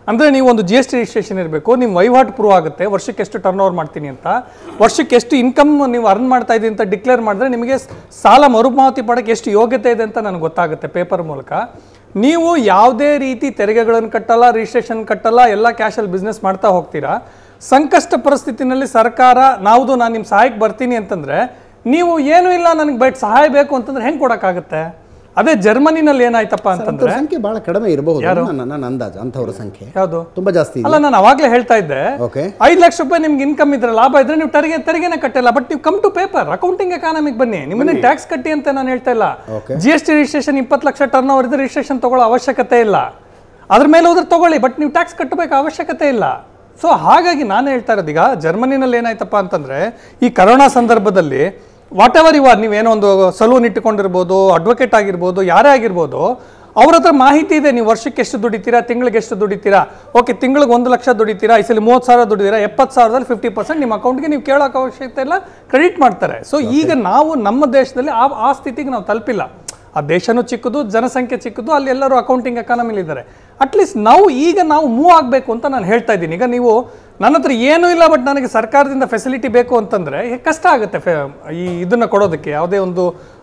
ಅಂದರೆ ನೀವು ಒಂದು ಜಿ ಎಸ್ ಟಿ ರಿಜಿಸ್ಟ್ರೇಷನ್ ಇರಬೇಕು ನಿಮ್ಮ ವಹಿವಾಟು ಪ್ರೂವ್ ಆಗುತ್ತೆ ವರ್ಷಕ್ಕೆ ಎಷ್ಟು ಟರ್ನ್ ಓವರ್ ಮಾಡ್ತೀನಿ ಅಂತ ವರ್ಷಕ್ಕೆ ಎಷ್ಟು ಇನ್ಕಮ್ ನೀವು ಅರ್ನ್ ಮಾಡ್ತಾ ಇದ್ದೀನಿ ಅಂತ ಡಿಕ್ಲೇರ್ ಮಾಡಿದ್ರೆ ನಿಮಗೆ ಸಾಲ ಮರುಪಾವತಿ ಪಡೋಕ್ಕೆ ಎಷ್ಟು ಯೋಗ್ಯತೆ ಇದೆ ಅಂತ ನನಗೆ ಗೊತ್ತಾಗುತ್ತೆ ಪೇಪರ್ ಮೂಲಕ ನೀವು ಯಾವುದೇ ರೀತಿ ತೆರಿಗೆಗಳನ್ನು ಕಟ್ಟಲ್ಲ ರಿಜಿಸ್ಟ್ರೇಷನ್ ಕಟ್ಟಲ್ಲ ಎಲ್ಲ ಕ್ಯಾಶಲ್ಲಿ ಬಿಸ್ನೆಸ್ ಮಾಡ್ತಾ ಹೋಗ್ತೀರಾ ಸಂಕಷ್ಟ ಪರಿಸ್ಥಿತಿನಲ್ಲಿ ಸರ್ಕಾರ ನಾವುದು ನಾನು ನಿಮ್ಮ ಸಹಾಯಕ್ಕೆ ಬರ್ತೀನಿ ಅಂತಂದರೆ ನೀವು ಏನೂ ಇಲ್ಲ ನನಗೆ ಬಟ್ ಸಹಾಯ ಬೇಕು ಅಂತಂದ್ರೆ ಹೆಂಗೆ ಕೊಡೋಕ್ಕಾಗುತ್ತೆ ಅದೇ ಜರ್ಮನಿನಲ್ಲಿ ಏನಾಯ್ತಪ್ಪ ಅಂತಂದ್ರೆ ಅಂಥವ್ರ ಸಂಖ್ಯೆ ಬಹಳ ಕಡಿಮೆ ಇರಬಹುದು ನನ್ನ ನನ್ನ ಅಂದಾಜು ಅಂಥವ್ರ ಸಂಖ್ಯೆ ಯಾವುದು ತುಂಬಾ ಜಾಸ್ತಿ ಇದೆ ಅಲ್ಲ ನಾನು ಅವಾಗಲೇ ಹೇಳ್ತಾ ಇದ್ದೆ ಓಕೆ ಐದು ಲಕ್ಷ ರೂಪಾಯಿ ನಿಮ್ಗೆ ಇನ್ಕಮ್ ಇದ್ರೆ ಲಾಭ ಇದ್ರೆ ನೀವು ತೆರಿಗೆ ತೆರಿಗೆನೇ ಕಟ್ಟಿಲ್ಲ ಬಟ್ ನೀವು come to paper accounting economic ಬನ್ನಿ ನಿಮ್ಮನ್ನ ಟ್ಯಾಕ್ಸ್ ಕಟ್ಟಿ ಅಂತ ನಾನು ಹೇಳ್ತಾ ಇಲ್ಲ Okay. G S T registration ಇಪ್ಪತ್ತು ಲಕ್ಷ ಟರ್ನ್ ಓವರ್ ಇದ್ರೆ ರಿಜಿಸ್ಟ್ರೇಷನ್ ತಗೊಳ್ಳೋ ಅವಶ್ಯಕತೆ ಇಲ್ಲ ಅದ್ರ ಮೇಲೆ ಹೋದ್ರೆ ತಗೊಳ್ಳಿ ಬಟ್ ನೀವು ಟ್ಯಾಕ್ಸ್ ಕಟ್ಟಬೇಕು ಅವಶ್ಯಕತೆ ಇಲ್ಲ ಸೊ ಹಾಗಾಗಿ ನಾನು ಹೇಳ್ತಾ ಇರೋದು ಈಗ ಜರ್ಮನಿನಲ್ಲಿ ಏನಾಯ್ತಪ್ಪ ಅಂತಂದ್ರೆ ಈ ಕರೋನಾ ಸಂದರ್ಭದಲ್ಲಿ ವಾಟ್ ಎವರ್ ಇವ ನೀವೇನೋ ಒಂದು ಸಲೂನ್ ಇಟ್ಟುಕೊಂಡಿರ್ಬೋದು ಅಡ್ವೊಕೇಟ್ ಆಗಿರ್ಬೋದು ಯಾರೇ ಆಗಿರ್ಬೋದು ಅವ್ರ ಹತ್ರ ಮಾಹಿತಿ ಇದೆ ನೀವು ವರ್ಷಕ್ಕೆ ಎಷ್ಟು ದುಡಿತೀರಾ ತಿಂಗಳಿಗೆ ಎಷ್ಟು ದುಡಿತೀರಾ ಓಕೆ ತಿಂಗಳಿಗೆ ಒಂದು ಲಕ್ಷ ದುಡಿತೀರಾ ಈ ಸಲ ಮೂವತ್ತು ಸಾವಿರ ದುಡಿತೀರಾ ಎಪ್ಪತ್ತು ಸಾವಿರದಲ್ಲಿ ಫಿಫ್ಟಿ ಪರ್ಸೆಂಟ್ ನಿಮ್ಮ ಅಕೌಂಟ್ಗೆ ನೀವು ಕೇಳೋಕೆ ಅವಶ್ಯಕತೆ ಇಲ್ಲ ಕ್ರೆಡಿಟ್ ಮಾಡ್ತಾರೆ ಸೊ ಈಗ ನಾವು ನಮ್ಮ ದೇಶದಲ್ಲಿ ಆ ಆ ಸ್ಥಿತಿಗೆ ನಾವು ತಲುಪಿಲ್ಲ ಆ ದೇಶನೂ ಚಿಕ್ಕದು ಜನಸಂಖ್ಯೆ ಚಿಕ್ಕದು ಅಲ್ಲಿ ಎಲ್ಲರೂ ಅಕೌಂಟಿಂಗ್ ಎಕಾನಮಿಲಿ ಇದ್ದಾರೆ ಅಟ್ಲೀಸ್ಟ್ ನಾವು ಈಗ ನಾವು ಮೂವ್ ಆಗಬೇಕು ಅಂತ ನಾನು ಹೇಳ್ತಾ ಇದ್ದೀನಿ ಈಗ ನೀವು ನನ್ನ ಹತ್ರ ಏನೂ ಇಲ್ಲ ಬಟ್ ನನಗೆ ಸರ್ಕಾರದಿಂದ ಫೆಸಿಲಿಟಿ ಬೇಕು ಅಂತಂದರೆ ಕಷ್ಟ ಆಗುತ್ತೆ ಫೆ- ಈ ಇದನ್ನು ಕೊಡೋದಕ್ಕೆ ಯಾವುದೇ ಒಂದು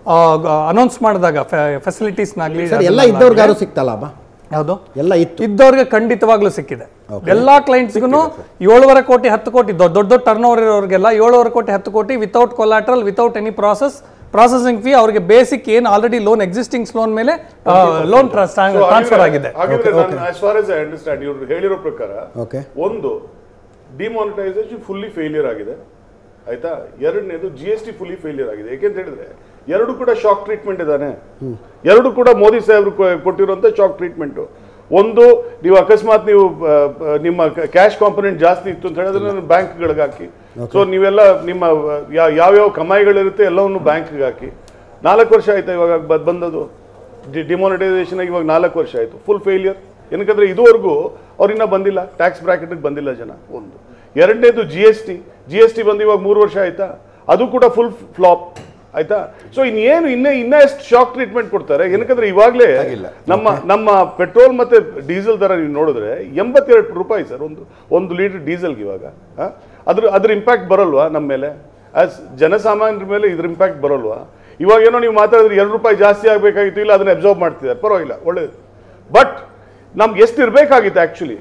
ಅನೌನ್ಸ್ ಮಾಡಿದಾಗ ಫೆಸಿಲಿಟೀಸ್ನಾಗಲಿ ಸರ್ ಎಲ್ಲ ಇದ್ದವ್ರಿಗಾರು ಸಿಗ್ತಾ ಲಾಭ ಯಾವುದು ಎಲ್ಲ ಇತ್ತು ಇದ್ದವ್ರಿಗೆ ಖಂಡಿತವಾಗ್ಲೂ ಸಿಕ್ಕಿದೆ ಎಲ್ಲಾ ಕ್ಲೈಂಟ್ಸ್ಗೂ ಏಳುವರೆ ಕೋಟಿ ಹತ್ತು ಕೋಟಿ ದೊಡ್ಡ ದೊಡ್ಡ ದೊಡ್ಡ ಟರ್ನ್ ಓವರ್ ಇರೋರಿಗೆಲ್ಲ ಏಳುವರೆ ಕೋಟಿ ಹತ್ತು ಕೋಟಿ without collateral without any process processing fee ಅವರಿಗೆ ಬೇಸಿಕ್ ಏನು ಆಲ್ರೆಡಿ ಲೋನ್ ಎಕ್ಸಿಸ್ಟಿಂಗ್ ಲೋನ್ ಮೇಲೆ ಲೋನ್ ಟ್ರಾನ್ಸ್ಫರ್ ಆಗಿದೆ ಹಾಗಿದ್ರೆ ನಾನು as far as I understand ಇವ್ರು ಹೇಳಿರೋ ಪ್ರಕಾರ ಓಕೆ ಒಂದು ಡಿಮಾನಿಟೈಸೇಷನ್ ಫುಲ್ಲಿ ಫೇಲಿಯರ್ ಆಗಿದೆ ಆಯ್ತಾ ಎರಡನೇದು G S T fully failure ಆಗಿದೆ ಯಾಕೆಂತ ಹೇಳಿದ್ರೆ ಎರಡು ಕೂಡ ಶಾಕ್ ಟ್ರೀಟ್ಮೆಂಟ್ ಇದಾನೆ ಎರಡು ಕೂಡ ಮೋದಿ ಸಾಹೇಬ್ರು ಕೊ- ಕೊಟ್ಟಿರುವಂತ ಶಾಕ್ ಟ್ರೀಟ್ಮೆಂಟ್ ಒಂದು ನೀವು ಅಕಸ್ಮಾತ್ ನೀವು ಆ, ಆ, ನಿಮ್ಮ ಕ್ಯಾಶ್ ಕಾಂಪೊನೆಂಟ್ ಜಾಸ್ತಿ ಇತ್ತು ಅಂತ ಹೇಳಿದ್ರೆ ಬ್ಯಾಂಕ್ಗಳಿಗೆ ಹಾಕಿ ಸೊ ನೀವೆಲ್ಲ ನಿಮ್ಮ ಯಾ- ಯಾವ್ಯಾವ ಕಮಾಯಿಗಳಿರುತ್ತೆ ಎಲ್ಲವನ್ನು ಬ್ಯಾಂಕ್ಗೆ ಹಾಕಿ ನಾಲ್ಕು ವರ್ಷ ಆಯ್ತಾ ಇವಾಗ ಬ- ಬಂದದು ಡಿಮಾನಿಟೈಸೇಷನ್ ಆಗಿ ಇವಾಗ ನಾಲ್ಕು ವರ್ಷ ಆಯಿತು ಫುಲ್ ಫೇಲಿಯರ್ ಏನಕ್ಕಂದ್ರೆ ಇದುವರೆಗೂ ಅವ್ರಿನ್ನ ಬಂದಿಲ್ಲ ಟ್ಯಾಕ್ಸ್ ಬ್ರಾಕೆಟ್ಗೆ ಬಂದಿಲ್ಲ ಜನ ಒಂದು ಎರಡನೇದು G S T G S T ಬಂದು ಇವಾಗ ಮೂರು ವರ್ಷ ಆಯ್ತಾ ಅದು ಕೂಡ ಫುಲ್ ಫ್ಲಾಪ್ ಆಯ್ತಾ ಸೊ ಇನ್ನೇನು ಇನ್ನೇ ಇನ್ನ ಎಷ್ಟು ಶಾಕ್ ಟ್ರೀಟ್ಮೆಂಟ್ ಕೊಡ್ತಾರೆ ಏನಕ್ಕಂದ್ರೆ ಇವಾಗಲೇ ನಮ್ಮ ನಮ್ಮ ಪೆಟ್ರೋಲ್ ಮತ್ತೆ ಡೀಸೆಲ್ ದರ ನೀವು ನೋಡಿದ್ರೆ ಎಂಬತ್ತೆರಡು ರೂಪಾಯಿ ಸರ್ ಒಂದು ಒಂದು ಲೀಟರ್ ಡೀಸೆಲ್ಗೆ ಇವಾಗ ಆ? ಅದ್ರ ಅದ್ರ ಇಂಪ್ಯಾಕ್ಟ್ ಬರಲ್ವಾ ನಮ್ಮ ಮೇಲೆ ಆಸ್ ಜನಸಾಮಾನ್ಯರ ಮೇಲೆ ಇದ್ರ ಇಂಪ್ಯಾಕ್ಟ್ ಬರಲ್ವಾ ಇವಾಗ ಏನೋ ನೀವು ಮಾತಾಡಿದ್ರೆ ಎರಡು ರೂಪಾಯಿ ಜಾಸ್ತಿ ಆಗಬೇಕಾಗಿತ್ತು ಇಲ್ಲ ಅದನ್ನ ಅಬ್ಸರ್ವ್ ಮಾಡ್ತಿದ್ದಾರೆ ಪರವಾಗಿಲ್ಲ ಒಳ್ಳೇದು ಬಟ್ ನಮ್ಗೆ ಎಷ್ಟು ಇರಬೇಕಾಗಿತ್ತು ಆ್ಯಕ್ಚುಲಿ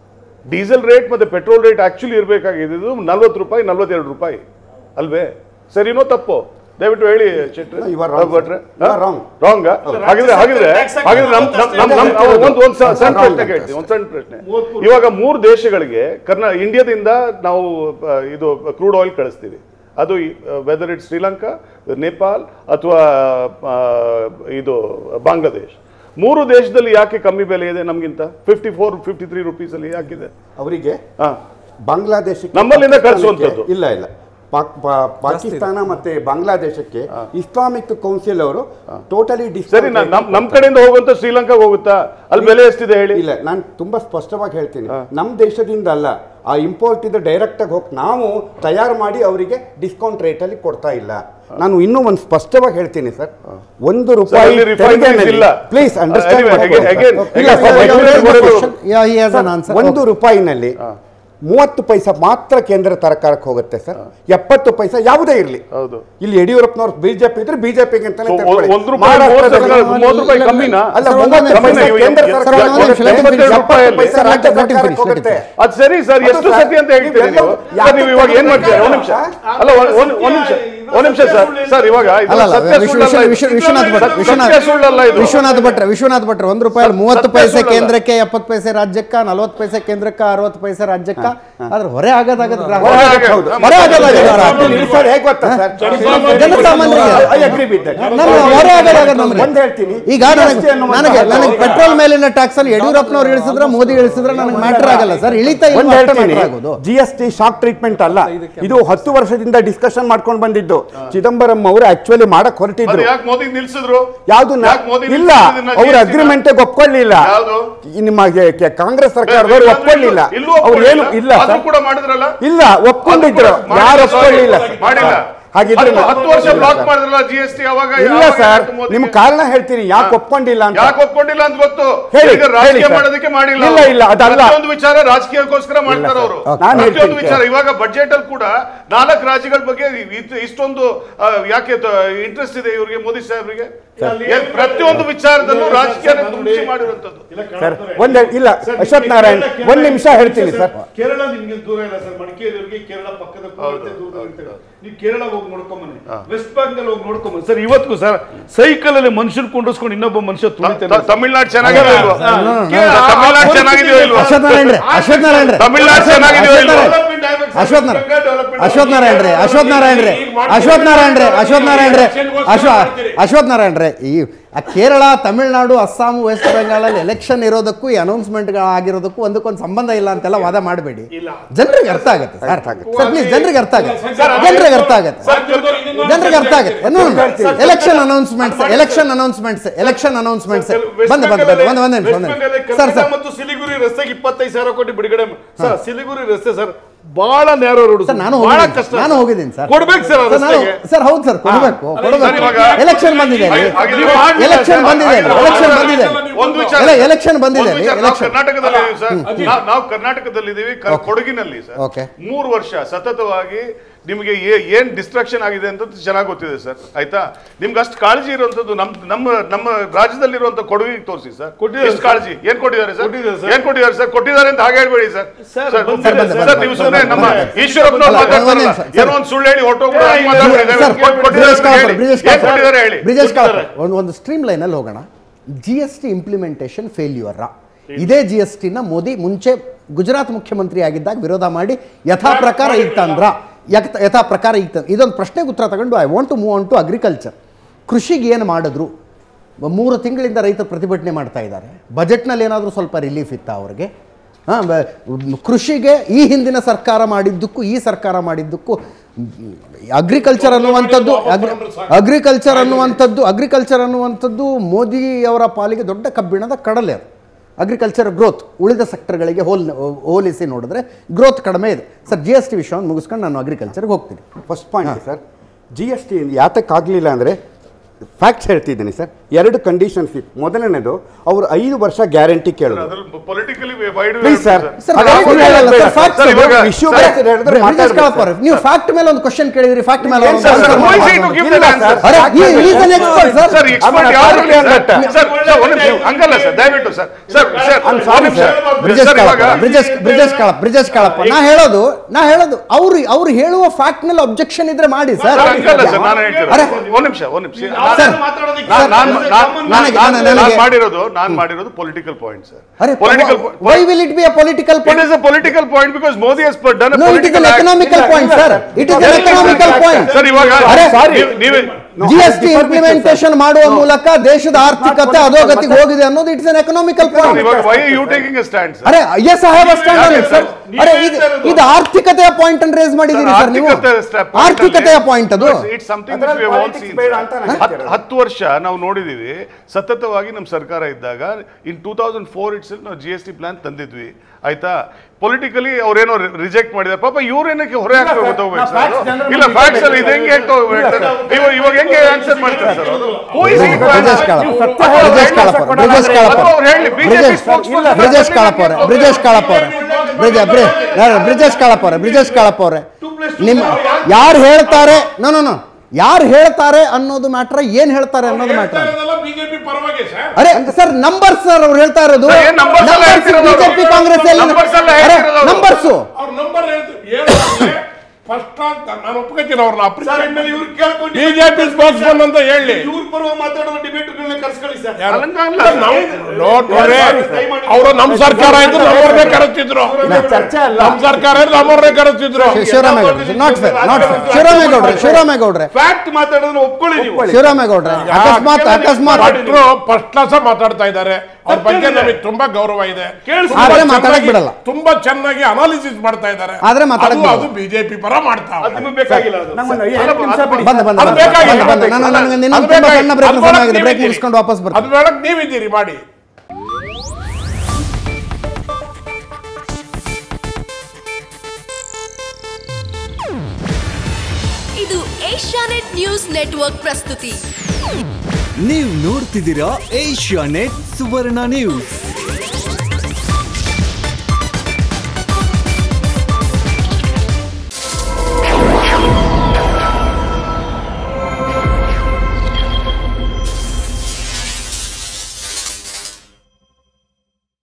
ಡೀಸೆಲ್ ರೇಟ್ ಮತ್ತು ಪೆಟ್ರೋಲ್ ರೇಟ್ ಆ್ಯಕ್ಚುಲಿ ಇರಬೇಕಾಗಿದ್ದು ನಲ್ವತ್ತು ರೂಪಾಯಿ ನಲ್ವತ್ತೆರಡು ರೂಪಾಯಿ ಅಲ್ವೇ ಸರಿನೋ ತಪ್ಪು ದಯವಿಟ್ಟು ಹೇಳಿ ಶೆಟ್ರೆ You are wrong, ಭಟ್ರೆ sir. You are wrong. Wrong ಹಾಗಿದ್ರೆ ಹಾಗಿದ್ರೆ ಹಾಗಿದ್ರೆ ನಮ್ ನಮ್ ನಮ್ ನಮ್ ಒಂದು ಒಂದು ಸ- ಸಣ್ಣ Wrong ಪ್ರಶ್ನೆ ಕೇಳ್ತೀನಿ ಒಂದು ಸಣ್ಣ ಪ್ರಶ್ನೆ ಇವಾಗ ಮೂರು ದೇಶಗಳಿಗೆ ಕರ್ನಾ ಇಂಡಿಯಾದಿಂದ ನಾವು ಆ, ಇದು ಕ್ರೂಡ್ ಆಯಿಲ್ ಕಳಿಸ್ತೀವಿ ಅದು ವೆದರ್ ಇಟ್ ಶ್ರೀಲಂಕಾ ನೇಪಾಲ್ ಅಥವಾ ಆ, ಇದು ಬಾಂಗ್ಲಾದೇಶ್ ಮೂರು ದೇಶದಲ್ಲಿ ಯಾಕೆ ಕಮ್ಮಿ ಬೆಲೆ ಇದೆ ನಮ್ಗಿಂತ fifty four fifty three rupees ಅಲ್ಲಿ ಯಾಕಿದೆ ಅವರಿಗೆ ಹಾ ಬಾಂಗ್ಲಾದೇಶಕ್ಕೆ ನಮ್ಮಲ್ಲಿಂದ ಪಾಕಿಸ್ತಾನಕ್ಕೆ- ಕಳ್ಸುವಂಥದ್ದು. ಇಲ್ಲ ಇಲ್ಲ ಪಾಕ್- ಪಾ- ಪಾಕಿಸ್ತಾನ ಮತ್ತೆ ಬಾಂಗ್ಲಾದೇಶಕ್ಕೆ ಇಸ್ಲಾಮಿಕ್ ಕೌನ್ಸಿಲ್ ಅವರು ಟೋಟಲಿ ಸರಿ ನಾ- ನಮ್ ನಮ್ ಕಡೆಯಿಂದ ಹೋಗುವಂತ ಶ್ರೀಲಂಕಾಗೆ ಹೋಗುತ್ತಾ ಅಲ್ಲಿ ಬೆಲೆ ಎಷ್ಟಿದೆ ಹೇಳಿ ಇಲ್ಲ ನಾನು ತುಂಬಾ ಸ್ಪಷ್ಟವಾಗಿ ಹೇಳ್ತೀನಿ ನಮ್ಮ ದೇಶದಿಂದ ಅಲ್ಲ ಆ ಇಂಪೋರ್ಟ್ ಇದೆ ಡೈರೆಕ್ಟ್ ಆಗಿ ಹೋಗಿ ನಾವು ತಯಾರು ಮಾಡಿ ಅವರಿಗೆ ಡಿಸ್ಕೌಂಟ್ ರೇಟ್ ಅಲ್ಲಿ ಕೊಡ್ತಾ ಇಲ್ಲ ನಾನು ಇನ್ನೂ ಒಂದು ಸ್ಪಷ್ಟವಾಗಿ ಹೇಳ್ತೀನಿ ಸರ್ ಒಂದು ರೂಪಾಯಿ ಅಲ್ಲಿ refineries ಇಲ್ಲ. ಪ್ಲೀಸ್ Anyway, again- again- ಇಲ್ಲ again- ಸರ್ again- ಒಂದು again- question. Yeah, he has an answer. ಒಂದು ರೂಪಾಯಿನಲ್ಲಿ ಮೂವತ್ತು ಪೈಸಾ ಮಾತ್ರ ಕೇಂದ್ರ ಸರ್ಕಾರಕ್ಕೆ ಹೋಗುತ್ತೆ ಸರ್ ಎಪ್ಪತ್ತು ಪೈಸಾ ಯಾವುದೇ ಇರಲಿ ಹೌದು ಇಲ್ಲಿ ಯಡಿಯೂರಪ್ಪನವ್ರು ಬಿಜೆಪಿ ಇದ್ರೆ ಬಿಜೆಪಿಗೆ ಅಂತಾನೆ So, ತಿಳ್ಕೊಳ್ಳಿ. ಒಂದ್ ರೂಪಾಯಿ ಮೂವತ್ತು ಮಹಾರಾಷ್ಟ್ರದಲ್ಲಿ- ಸರ್ಕಾರ- ಮೂವತ್ತು ರೂಪಾಯಿ ಕಮ್ಮಿನಾ? ಅಲ್ಲ ಸರ್, ಮೂವತ್ತು ಒಂದೊಂದು ಪೈಸಾ ನಿಮಿಷ, ಕೇಂದ್ರ ಸರ್, ಸರ್ಕಾರ ಒಂದೊಂದು ನಿಮಿಷ, let him ಕೊಡುತ್ತೆ, finish. ಎಪ್ಪತ್ತು ಪೈಸಾ Let him ರಾಜ್ಯ finish, ಸರ್ಕಾರಕ್ಕೆ let him ಹೋಗುತ್ತೆ. finish. ಅದ್ ಸರಿ ಸರ್ ಅದು ಎಷ್ಟು ಸರ್, ಸತಿ ಅಂತ ಹೇಳ್ತೀರಿ ನೀವು ಇವೆಲ್ಲ ಸರ್ ನೀವು ಇವಾಗ ಏನ್ ಮಾಡ್ತೀರಾ ಒಂದ್ ನಿಮಿಷ ಅಲ್ಲ ಒಂದ್- ಒಂದ್ ಒಂದ್ ನಿಮಿಷ ಒಂದ್ ನಿಮಿಷ ಸರ್ ಸರ್ ಇವಾಗ ಇದು ಅಲ್ಲ ಅಲ್ಲ ಸತ್ಯ ವಿಶ್ವ- ಸುಳ್ಳಲ್ಲ ಇದು. ವಿಶ್ವ- ವಿಶ್ವನಾಥ್ ಭಟ್ ಸತ್ಯ ವಿಶ್ವನಾಥ್ ಸುಳ್ಳಲ್ಲ ಇದು ವಿಶ್ವನಾಥ್ ಭಟ್ರೆ ವಿಶ್ವನಾಥ್ ಭಟ್ರೆ ಒಂದು ರೂಪಾಯಿ ಸತ್ಯ ಮೂವತ್ತು ಪೈಸೆ ಸುಳ್ಳಲ್ಲ. ಕೇಂದ್ರಕ್ಕೆ ಎಪ್ಪತ್ತು ಪೈಸೆ ರಾಜ್ಯಕ್ಕ ನಲ್ವತ್ತು ಪೈಸೆ ಕೇಂದ್ರಕ್ಕ ಅರವತ್ತು ಪೈಸೆ ರಾಜ್ಯಕ್ಕ ಆದ್ರೆ ಹೊರೆ ಆಗೋದಾಗದ ಹೊರೆ ಗ್ರಾಹಕ ಆಗಕ್ಕೆ ಹೌದು. ಹೊರೆ ಆಗೋದಾಗದ ಗ್ರಾಹಕ. ಅದು ನಿಲ್ಸೋದು ಹೇಗೆ ಗೊತ್ತಾ ಸರ್? ಜನಸಾಮಾನ್ಯರಿಗೆ. I agree with that. ನಮ್ಮ ಹೊರೆ ಆಗೋದಾಗದ ನಮ್ಗೆ. ಒಂದ್ ಹೇಳ್ತೀನಿ ಈಗ ನನಗೆ ನನಗೆ ನನಗೆ ಪೆಟ್ರೋಲ್ ಮೇಲಿನ ಟ್ಯಾಕ್ಸ್ ಅಲ್ಲಿ ಯಡಿಯೂರಪ್ಪನವ್ರು ಇಳಿಸಿದ್ರೆ ಮೋದಿ ಇಳಿಸಿದ್ರೆ ನನಗೆ ಮ್ಯಾಟರ್ ಆಗಲ್ಲ ಸರ್ ಇಳಿತಾ ಇಲ್ಲ ಒಂದ್ ಹೇಳ್ತೀನಿ ಮ್ಯಾಟರ್ ಆಗೋದು G S T shock treatment ಅಲ್ಲ ಇದು ಹತ್ತು ವರ್ಷದಿಂದ ಡಿಸ್ಕಷನ್ ಮಾಡ್ಕೊಂಡು ಬಂದಿದ್ದು ಚಿದಂಬರಂ ಅವರು ಆಕ್ಚುಲಿ ಮಾಡಕ್ ಹೊರಟಿದ್ರು ಯಾಕೆ ಮೋದಿ ನಿಲ್ಸಿದ್ರು ಯಾವ್ದು ನ- ಯಾಕ್ ಮೋದಿ ಇಲ್ಲ ನಿಲ್ಸಿದ್ರು ಇದನ್ನ ಅವ್ರ GST ನ? ಅಗ್ರಿಮೆಂಟ್ ಒಪ್ಕೊಳ್ಳಿಲ್ಲ ಯಾವ್ದು? ಈ ನಿಮ್ಮ ಕೆ- ಕೆ- ಕಾಂಗ್ರೆಸ್ ಸರ್ಕಾರದವರು ಇಲ್ಲೂ- ಒಪ್ಕೊಳ್ಳಿಲ್ಲ ಇಲ್ಲೂ ಅವ್ರು ಏನು ಒಪ್ಕೊಳ್ಳಿಲ್ಲ. ಇಲ್ಲ ಆದ್ರೂ ಸರ್. ಕೂಡ ಮಾಡಿದ್ರಲ್ಲ ಇಲ್ಲ ಒಪ್ಕೊಂಡಿದ್ರು ಅದು ಕೂಡ ಯಾರು ಮಾಡಿಲ್ಲ, ಒಪ್ಕೊಳ್ಳಿಲ್ಲ sorry. ಮಾಡಿಲ್ಲ. ಹಾಗಿದ್ರೆ ಹತ್ತು- ಹತ್ತು ವರ್ಷ ಇಲ್ಲ ಬ್ಲಾಕ್ ಸರ್. ಮಾಡಿದ್ರಲ್ಲ ಜಿ ಎಸ್ ಟಿ ಅವಾಗ ಇಲ್ಲ ಯಾವಾಗ ಸರ್ ಏನಾಯ್ತು ಮೋದಿಗೆ? ನಿಮ್ ಕಾರಣ ಹೇಳ್ತೀನಿ ಯಾಕೆ ಒಪ್ಕೊಂಡಿಲ್ಲ ಅಂತ ಯಾಕೆ ಒಪ್ಕೊಂಡಿಲ್ಲ ಅಂತ ಗೊತ್ತು ಹೇಳಿ, ಈಗ ರಾಜಕೀಯ ಹೇಳಿ ಸರ್. ಮಾಡೋದಕ್ಕೆ ಮಾಡಿಲ್ಲ ಇಲ್ಲ, ಅವ್ರು. ಇಲ್ಲ, ಅದಲ್ಲ. ಪ್ರತಿಯೊಂದು ವಿಚಾರ ರಾಜಕೀಯಕ್ಕೋಸ್ಕರ ಮಾಡ್ತಾರೆ ಸರ್. ಅವರು ಓಕೆ. ನಾನು ಪ್ರತಿಯೊಂದು ಹೇಳ್ತೀನಿ ವಿಚಾರ ಇವಾಗ ಬಜೆಟ್ ಅಲ್ಲಿ ಕೂಡ ನಾಲ್ಕು ರಾಜ್ಯಗಳ ಬಗ್ಗೆ ಇದ್- ಇಷ್ಟೊಂದು ಆ, ಯಾಕೆ ಇಂಟ್ರೆಸ್ಟ್ ಇದೆ ಇವ್ರಿಗೆ ಮೋದಿ ಸಾಹೇಬ್ರಿಗೆ ಏನ್ ಪ್ರತಿಯೊಂದು ವಿಚಾರದಲ್ಲೂ ರಾಜಕೀಯ ತುಂಬಿಸಿ ಮಾಡಿರುವಂತದ್ದು ಸರ್ ಒಂದ್ ಇಲ್ಲ ಅಶ್ವಥ್ ನಾರಾಯಣ್ ಒಂದ್ ನಿಮಿಷ ಹೇಳ್ತೀನಿ ಸರ್ ಕೇರಳ ನಿಮ್ಗೆ ದೂರ ಇಲ್ಲ ಸರ್ ಮಡಿಕೇರಿಯವರಿಗೆ ಕೇರಳ ಪಕ್ಕದ ಪೂರ್ವತೆ ದೂರದಲ್ಲಿರ್ತದೆ. ನೀವು ಕೇರಳ ಹೋಗಿ ನೋಡ್ಕೊಂಬನ್ನಿ ವೆಸ್ಟ್ ಬೆಂಗಾಲ್ ಹೋಗಿ ನೋಡ್ಕೊಂಬನ್ನಿ ಸರ್ ಇವತ್ತಿಗೂ ಸರ್ ಸೈಕಲ್ ಅಲ್ಲಿ ಮನುಷ್ಯನ್ ಕುಂಡಿಸ್ಕೊಂಡು ಇನ್ನೊಬ್ಬ ಮನುಷ್ಯ ತುಳಿತಾನೆ ತ- ತಮಿಳ್ನಾಡು ಚೆನ್ನಾಗಿದೆಯೋ ಇಲ್ವಾ ಕೇರಳ ಆ ತಮಿಳ್ನಾಡು ಚೆನ್ನಾಗಿದೆಯೋ ಇಲ್ವಾ ಅಶ್ವಥ್ ನಾರಾಯಣ್ ರೀ ಅಶ್ವಥ್ ನಾರಾಯಣ್ ರೀ ತಮಿಳ್ನಾಡು ಚೆನ್ನಾಗಿದೆಯೋ ಇಲ್ವಾ ಡೆವಲಪ್ಮೆಂಟ್ ಆಗ್ಬೇಕು ಸರ್. ಅಶ್ವಥ್ ನಾರಾಯಣ್ ಗಂಗಾ ಡೆವಲಪ್ಮೆಂಟ್ ಅಶ್ವಥ್ ನಾರಾಯಣ್ ರೀ ಅಶ್ವಥ್ ನಾರಾಯಣ್ ರೀ ಅಶ್ವಥ್ ನಾರಾಯಣ್ ರೀ ಅಶ್ವಥ್ ನಾರಾಯಣ್ ರೀ ಅಶ್ವ ಅಶ್ವಥ್ ನಾರಾಯಣ್ ರೀ ಈ ಆ ಕೇರಳ ತಮಿಳುನಾಡು ಅಸ್ಸಾಂ ವೆಸ್ಟ್ ಬೆಂಗಾಲಲ್ಲಿ ಎಲೆಕ್ಷನ್ ಇರೋದಕ್ಕೂ ಈ ಅನೌನ್ಸ್ಮೆಂಟ್ ಆಗಿರೋದಕ್ಕೂ ಒಂದಕ್ಕೊಂದು ಸಂಬಂಧ ಇಲ್ಲ ಅಂತೆಲ್ಲ ವಾದ ಮಾಡಬೇಡಿ ಜನರಿಗೆ ಅರ್ಥ ಆಗುತ್ತೆ ಸರ್ ಸರ್ ಪ್ಲೀಸ್ ಜನರಿಗೆ ಅರ್ಥ ಆಗುತ್ತೆ ಜನರಿಗೆ ಅರ್ಥ ಆಗುತ್ತೆ ಜನರಿಗೆ ಅರ್ಥ ಆಗುತ್ತೆ election announcements election announcements election announcements ಬಂದ ಬಂದ ಬಂದ ಒಂದು ಒಂದು ನಿಮಿಷ ಒಂದು ನಿಮಿಷ ಸರ್ ಸರ್ ಮತ್ತು ಸಿಲಿಗುರಿ ರಸ್ತೆಗೆ ಇಪ್ಪತ್ತೈದು ಸಾವಿರ ಕೋಟಿ ಬಿಡುಗಡೆ ಮಾ- ಸರ್ ಸಿಲಿಗುರಿ ರಸ್ತೆ ಸರ್ ಬಹಳ ನೇರ ರೋಡ್ ಸರ್ ನಾನು ಬಹಳ ಹೋಗಿದ್ದೀನಿ ಕಷ್ಟ ನಾನು ಹೋಗಿದ್ದೀನಿ ಸರ್ ಕೊಡ್ಬೇಕು ಸರ್ ಆ ಸರ್, ನಾನು ರಸ್ತೆಗೆ ಸರ್ ಹೌದು ಸರ್ ಕೊಡಬೇಕು ಕೊಡಬೇಕು ಇವಾಗ- ಎಲೆಕ್ಷನ್ ಬಂದಿದೆ ಅಲ್ಲಿ. ಹಾಗೆ- ನೀವು ಮಾಡ್ಲಿಲ್ಲ ಎಲೆಕ್ಷನ್ ಸರ್. ಬಂದಿದೆ ಅಲ್ಲಿ. ಎಲೆಕ್ಷನ್ ಬಂದಿದೆ ಅಲ್ಲಿ. ಒಂದು ವಿಚಾರ ಎಲ್ಲ ಎಲೆಕ್ಷನ್ ಬಂದಿದೆ ಒಂದು ಅಲ್ಲಿ, ವಿಚಾರ, ನಾವು ಎಲೆಕ್ಷನ್. ಕರ್ನಾಟಕದಲ್ಲಿ ಇದೀವಿ ಸರ್ ನಾವು- ನಾವು ಕರ್ನಾಟಕದಲ್ಲಿ ಇದೀವಿ ಕ- ಕೊಡಗಿನಲ್ಲಿ ಸರ್ ಓಕೆ. ಮೂರು ವರ್ಷ ಸತತವಾಗಿ ನಿಮಗೆ ಏ- ಏನ್ ಡಿಸ್ಟ್ರಾಕ್ಷನ್ ಆಗಿದೆ ಅಂತ ಚೆನ್ನಾಗಿ ಗೊತ್ತಿದೆ ಸರ್ ಆಯ್ತಾ ನಿಮ್ಗೆ ಅಷ್ಟು ಕಾಳಜಿ ಇರುವಂತದ್ದು ನಮ್ ನಮ್ಮ ನಮ್ಮ ರಾಜ್ಯದಲ್ಲಿರುವಂತ ಕೊಡಗಿಗೆ ತೋರಿಸಿ ಸರ್ ಕೊಟ್ಟಿದ್ದಾರೆ ಎಷ್ಟು ಕಾಳಜಿ ಏನ್ ಕೊಟ್ಟಿದ್ದಾರೆ ಸರ್ ಕೊಟ್ಟಿದ್ದಾರೆ ಸರ್. ಏನ್ ಕೊಟ್ಟಿದ್ದಾರೆ ಸರ್ ಕೊಟ್ಟಿದ್ದಾರೆ ಅಂತ ಹಾಗೆ ಹೇಳ್ಬೇಡಿ ಸರ್ ಸರ್, ಸರ್ ಬಂದಿದೆ, ಸರ್, ಸರ್, ಸರ್, ನೀವು ಸುಮ್ಮನೆ ನಮ್ಮ ಈಶ್ವರಪ್ಪನವ್ರು ಅಲ್ಲ, ಒಂದೇ ಮಾತಾಡ್ತಾರಲ್ಲ ನಿಮಿಷ, ಸರ್. ಏನೋ ಒಂದು ಸುಳ್ಳು ಹೇಳಿ ಹೊಟ್ಟೋಗ್ಬಿಡು ಹಂಗ್ ಮಾತಾಡ್ಬಿಡಿ. ಸರ್, ಕೊಟ್ಟಿದ್ದಾರೆ ಬ್ರಿಜೇಶ್ ಅಂತ ಕಾಳಪ್ಪ, ಹೇಳಿ. ಬ್ರಿಜೇಶ್ ಏನ್ ಕಾಳಪ್ಪ, ಕೊಟ್ಟಿದ್ದಾರೆ ಹೇಳಿ ಬ್ರಿಜೇಶ್ ಕಾಳಪ್ಪ, ಒಂದು ಒಂದು ಸ್ಟ್ರೀಮ್ ಲೈನಲ್ಲಿ ಹೋಗೋಣ G S T implementation failure ಇದೇ ಜಿ ಎಸ್ ಟಿನ ಮೋದಿ ಮುಂಚೆ ಗುಜರಾತ್ ಮುಖ್ಯಮಂತ್ರಿ ಆಗಿದ್ದಾಗ ವಿರೋಧ ಮಾಡಿ ಯಥಾ ಪ್ರಕಾರ ಈಗ ತಂದ್ರ ಯಥ- ಯಥಾ ಪ್ರಕಾರ ಈಗ ತಂದ್ರ ಇದೊಂದು ಪ್ರಶ್ನೆಗೆ ಉತ್ತರ ತಗೊಂಡು I want to move on to agriculture ಕೃಷಿಗೆ ಏನು ಮಾಡಿದ್ರು ಮೂರು ತಿಂಗಳಿಂದ ರೈತರು ಪ್ರತಿಭಟನೆ ಮಾಡ್ತಾ ಇದ್ದಾರೆ ಬಜೆಟ್ನಲ್ಲಿ ಏನಾದರೂ ಸ್ವಲ್ಪ ರಿಲೀಫ್ ಇತ್ತಾ ಅವ್ರಿಗೆ ಹಾಂ ಕೃಷಿಗೆ ಈ ಹಿಂದಿನ ಸರ್ಕಾರ ಮಾಡಿದ್ದಕ್ಕೂ ಈ ಸರ್ಕಾರ ಮಾಡಿದ್ದಕ್ಕೂ ಅಗ್ರಿಕಲ್ಚರ್ ಅನ್ನುವಂಥದ್ದು ಅಗ್ರಿಕಲ್ಚರ್ ಅನ್ನುವಂಥದ್ದು ಅಗ್ರಿಕಲ್ಚರ್ ಅನ್ನುವಂಥದ್ದು ಮೋದಿ ಅವರ ಪಾಲಿಗೆ ದೊಡ್ಡ ಕಬ್ಬಿಣದ ಕಡಲೆ ಅದು ಅಗ್ರಿಕಲ್ಚರ್ ಗ್ರೋತ್ ಉಳಿದ ಸೆಕ್ಟರ್ಗಳಿಗೆ ಹೋಲ್ ಹೋಲಿಸಿ ನೋಡಿದ್ರೆ ಗ್ರೋತ್ ಕಡಿಮೆ ಇದೆ ಸರ್ ಜಿ ಎಸ್ ಟಿ ವಿಷಯವನ್ನು ಮುಗಿಸ್ಕೊಂಡು ನಾನು ಅಗ್ರಿಕಲ್ಚರ್ಗೆ ಹೋಗ್ತೀನಿ first point sir G S T ಯಾತಕ್ಕಾಗಲಿಲ್ಲ ಅಂದರೆ ಫ್ಯಾಕ್ಟ್ಸ್ ಹೇಳ್ತಿದ್ದೀನಿ ಸರ್ ಎರಡು ಕಂಡೀಷನ್ಸ್ ಇತ್ತು ಮೊದಲನೇದು ಅವರು ಐದು ವರ್ಷ ಗ್ಯಾರಂಟಿ ಕೇಳಿದ್ರು ಅದ್ರಲ್ಲಿ politically wide please sir sir, ಅದು political ಅವ್ರು ಅಲ್ಲ, ಹೇಳೋದು ಸರ್, ಬೇಡ. facts ಸರ್, ಅದು. ಇವಾಗ issue ಸರ್, ಬೇಸ್ ಹೇಳಿದ್ರೆ ಬ್ರಿಜೇಶ್ ಮಾತಾಡ್ಬೇಕು ಕಾಳಪ್ಪ ಅವ್ರೆ, ನೀವು ಫ್ಯಾಕ್ಟ್ ಮೇಲೆ ಒಂದು ಕ್ವಶನ್ ಕೇಳಿದ್ರಿ ಫ್ಯಾಕ್ಟ್ ಮೇಲೆ ಏನ್ ಒಂದು ಸರ್, answer ಸರ್, ಮಾಡಿ. who is he to give ಇಲ್ಲ that answer? ಸರ್. ಅರೆ, he- he is an expert, sir. Sir expert ಯಾರು authority on that. Sir sir, ಒಂದ್ ನಿಮಿಷ, ಹಂಗಲ್ಲ ಸರ್ ದಯವಿಟ್ಟು sir sir sir I'm sorry, ಒಂದ್ ನಿಮಿಷ. sir. ಬ್ರಿಜೇಶ್ ಸರ್, ಕಾಳಪ್ಪ ಇವಾಗ ಬ್ರಿಜೇಶ್ ಬ್ರಿಜೇಶ್ ಕಾಳಪ್ಪ ಬ್ರಿಜೇಶ್ ಕಾಳಪ್ಪ ನಾ ಹೇಳೋದು ನಾ ಹೇಳೋದು ಅವ್ರು ಅವ್ರು ಹೇಳುವ ಫ್ಯಾಕ್ಟ್ ನಲ್ಲಿ ಅಬ್ಜೆಕ್ಷನ್ ಇದ್ರೆ ಮಾಡಿ ಸರ್ ಸರ್, ಹಂಗಲ್ಲ ಸರ್ ನಾನು ಹೇಳ್ತೀನಿ ಅರೆ. ಒಂದ್ ನಿಮಿಷ ಒಂದ್ ನಿಮಿಷ ಸರ್, ಮಾತಾಡೋದಕ್ಕೆ ನಾನ್- ನಾನ್- ನಾನ್- ನನಗೆ- ನಾನ್- ನನಗೆ- ನಾನ್ ಮಾಡಿರೋದು ನಾನ್ ಮಾಡಿರೋದು ಪೊಲಿಟಿಕಲ್ ಪಾಯಿಂಟ್ ಸರ್ ಅರೆ political why will it be a political It point is a political point because Modi has put- done a No, it is political an act. economical point, sir. It is an economical point. Sir ಇವಾಗ ಅರೆ, ನೀವು- ನೀವೇ ಜಿ ಎಸ್ ಟಿ ಇಂಪ್ಲಿಮೆಂಟೇಷನ್ ಮಾಡುವ ಮೂಲಕ ದೇಶದ ಆರ್ಥಿಕತೆ ಅಧೋಗತಿಗೆ ಹೋಗಿದೆ ಅನ್ನೋದು ಇಟ್ಸ್ ಅನ್ ಎಕನಾಮಿಕಲ್ ಪಾಯಿಂಟ್ ಇವಾಗ why are you taking a stand sir? ಅರೆ yes I have a stand on it sir ನೀವು ಅರೆ ಹೇಳ್ತಾ ಇದು ಇರೋದು. ಇದು ಆರ್ಥಿಕತೆಯ ಪಾಯಿಂಟ್ ಅನ್ನು ರೇಸ್ ಮಾಡಿದ್ದೀರಿ ಸರ್ ನೀವು ಆರ್ಥಿಕತೆ step point ಆರ್ಥಿಕತೆಯ ಅಲ್ಲಿ- ಪಾಯಿಂಟ್ ಅದು It's- it's something which we have all Politics seen, ಬೇಡ sir. ಅಂತ ನಾನು ಹತ್- ಹೇಳ್ತಿರೋದು. ಹತ್ತು ವರ್ಷ ನಾವು ನೋಡಿದೀವಿ ಸತತವಾಗಿ ನಮ್ಮ ಸರ್ಕಾರ ಇದ್ದಾಗ in two thousand four it's ನಾವು ಜಿ ಎಸ್ ಟಿ ಪ್ಲಾನ್ ತಂದಿದ್ವಿ ಆಯ್ತಾ ಪೊಲಿಟಿಕಲಿ ಅವ್ರೇನೋ ರಿಜೆಕ್ಟ್ ಮಾಡಿದಾರೆ ಪಾಪ ಇವ್ರೇನಕ್ಕೆ ಹೊರೆ ಹಾಕ್ಬೇಕು ತಗೋಬೇಕು ಸರ್ ಅದು? ಇಲ್ಲ ಫ್ಯಾಕ್ಟ್ಸ್ ಅಲ್ಲಿ ಇದು ಹೆಂಗೆ ತಗೋಬೇಕು ಸರ್ ಇವಾಗ ಇವಾಗ ಹೆಂಗೆ ಆನ್ಸರ್ ಮಾಡ್ತಾರೆ ಸರ್ ಅದು Who is he? Brijesh Kalappa ಅಥವಾ ಅವ್ರು ಬ್ರಿಜೇಶ್ ಕಾಳಪ್ಪ ಹೇಳಿ- ಬ್ರಿಜೇಶ್ ಕಾಳಪ್ಪ ಅಥವಾ ಅವ್ರು ಹೇಳಿ ಬಿಜೆಪಿ ಬ್ರಿಜೇಶ್ ಬ್ರಿಜೇಶ್ ಕಾಳಪ್ಪ ಅವರೇ ಬ್ರಿಜೇಶ್ ಕಾಳಪ್ಪ ಅವರೇ ಬ್ರಿಜ ಬ್ರಿ- ಯಾರು? ಬ್ರಿಜೇಶ್ ಕಾಳಪ್ಪ ಅವರೇ ಬ್ರಿಜೇಶ್ ಕಾಳಪ್ಪ ಅವರೇ ನಿಮ್ಮ ಯಾರು ಹೇಳ್ತಾರೆ ನೋ ನೋ ನೋ ಯಾರು ಹೇಳ್ತಾರೆ ಅನ್ನೋದು ಮ್ಯಾಟ್ರ ಏನ್ ಹೇಳ್ತಾರೆ ಅನ್ನೋದು ಮ್ಯಾಟ್ರ ಬಿಜೆಪಿ ಪರವಾಗಿ ಸರ್ ಅರೆ ಸರ್ ನಂಬರ್ ಸರ್ ಅವ್ರು ಹೇಳ್ತಾ ಇರೋದು ಸರ್, ಏನ್ numbers ಎಲ್ಲ ಹೇಳ್ತಿರೋದು ಅವ್ರು? ಬಿಜೆಪಿ ಕಾಂಗ್ರೆಸ್ Numbers ಎಲ್ಲ ಹೇಳ್ತಿರೋದು ಅವ್ರು. ನಂಬರ್ಸು ಅವ್ರ ನಂಬರ್ ಹೇಳ್ತೀವಿ ಫಸ್ಟ್ ನಾನು ಒಪ್ಕೋತೀನಿ ಅವ್ರನ್ನ ಸರ್ ಇನ್ಮೇಲೆ ಇವ್ರು ಕೇಳ್ಕೊಂಡು ಬಿಜೆಪಿ ಸ್ಪೋಕ್ಸ್ಮನ್ ಅಂತ ಹೇಳಿ ಇವ್ರ ಪರವಾಗಿ ಮಾತಾಡೋದು ಡಿಬೇಟ್ಗಳನ್ನ ಕರ್ಸ್ಕೊಳ್ಳಿ ಸರ್ ಯಾರು? ಅಲಂಕಾರಲ್ಲ. ನಾವು ನೋಡ್- ನೋಡ್ರಿ ಅವರು ನಮ್ ಸರ್ಕಾರ ಇದ್ರು ನಮ್ಮವ್ರನ್ನೇ ಕರೆಸ್ತಿದ್ರು ಚರ್ಚೆ ಅಲ್ಲ ನಮ್ ಸರ್ಕಾರ ಇದ್ರು ನಮ್ಮವ್ರನ್ನೇ ಕರೆಸ್ತಿದ್ರು ಶಿವರಾಮೇಗೌಡ್ರೆ ನಾಟ್ ಫೇರ್ ನಾಟ್ ಫೇರ್ ಶಿವರಾಮೇಗೌಡ್ರೆ ಶಿವರಾಮೇಗೌಡ್ರೆ ಫ್ಯಾಕ್ಟ್ ಮಾತಾಡೋದನ್ನ ಒಪ್ಕೊಳ್ಳಿ ನೀವು ಶಿವರಾಮೇಗೌಡ್ರೆ ಅಕಸ್ಮಾತ್ ಅಕಸ್ಮಾತ್ ಭಟ್ರು ಫಸ್ಟ್ ಕ್ಲಾಸ್ ಮಾತಾಡ್ತಾ ಇದ್ದಾರೆ ಅವ್ರ ಬಗ್ಗೆ ನಮಗೆ ತುಂಬಾ ಗೌರವ ಇದೆ ಕೇಳಿಸ್ಕೊ. ತುಂಬಾ ಆದ್ರೆ ಮಾತಾಡಕ್ ಚೆನ್ನಾಗಿ- ಬಿಡಲ್ಲ. ತುಂಬಾ ಚೆನ್ನಾಗಿ ಅನಾಲಿಸಿಸ್ ಮಾಡ್ತಾ ಇದ್ದಾರೆ ಆದ್ರೆ ಮಾತಾಡಕ್ ಅದು- ಬಿಡಲ್ಲ. ಅದು ಬಿಜೆಪಿ ಪರ ಮಾಡ್ತಾ ಅದು ನಿಮಗೆ ಬೇಕಾಗಿಲ್ಲ ಅದು ನಮ್ಮನ್ನು ಎರಡು ನಿಮಿಷ ಬಿಡಿ ಬಂದ ಬಂದ ಅದು ಬಂದ ಬೇಕಾಗಿಲ್ಲ. ಬಂದ ಬಂದ ನಾನು ನನಗೆ ಅದು ಇನ್ನೊಂದು ತುಂಬಾ ಬೇಕಾಗಿಲ್ಲ. ಸಣ್ಣ ಬ್ರೇಕ್ ಅದು ಸಮಯ ಒಳಗೆ ಆಗಿದೆ ಬ್ರೇಕ್ ನೀವಿದ್ದೀರಿ. ಮುಗಿಸ್ಕೊಂಡು ವಾಪಸ್ ಬರ್ತೀನಿ ಅದ್ ಒಳಗೆ ನೀವಿದ್ದೀರಿ ಮಾಡಿ ಇದು ಏಷ್ಯಾನೆಟ್ ನ್ಯೂಸ್ ನೆಟ್ವರ್ಕ್ ಪ್ರಸ್ತುತಿ ನೀವು ನೋಡ್ತಿದ್ದೀರಾ ಏಷ್ಯಾ ನೆಟ್ ಸುವರ್ಣ ನ್ಯೂಸ್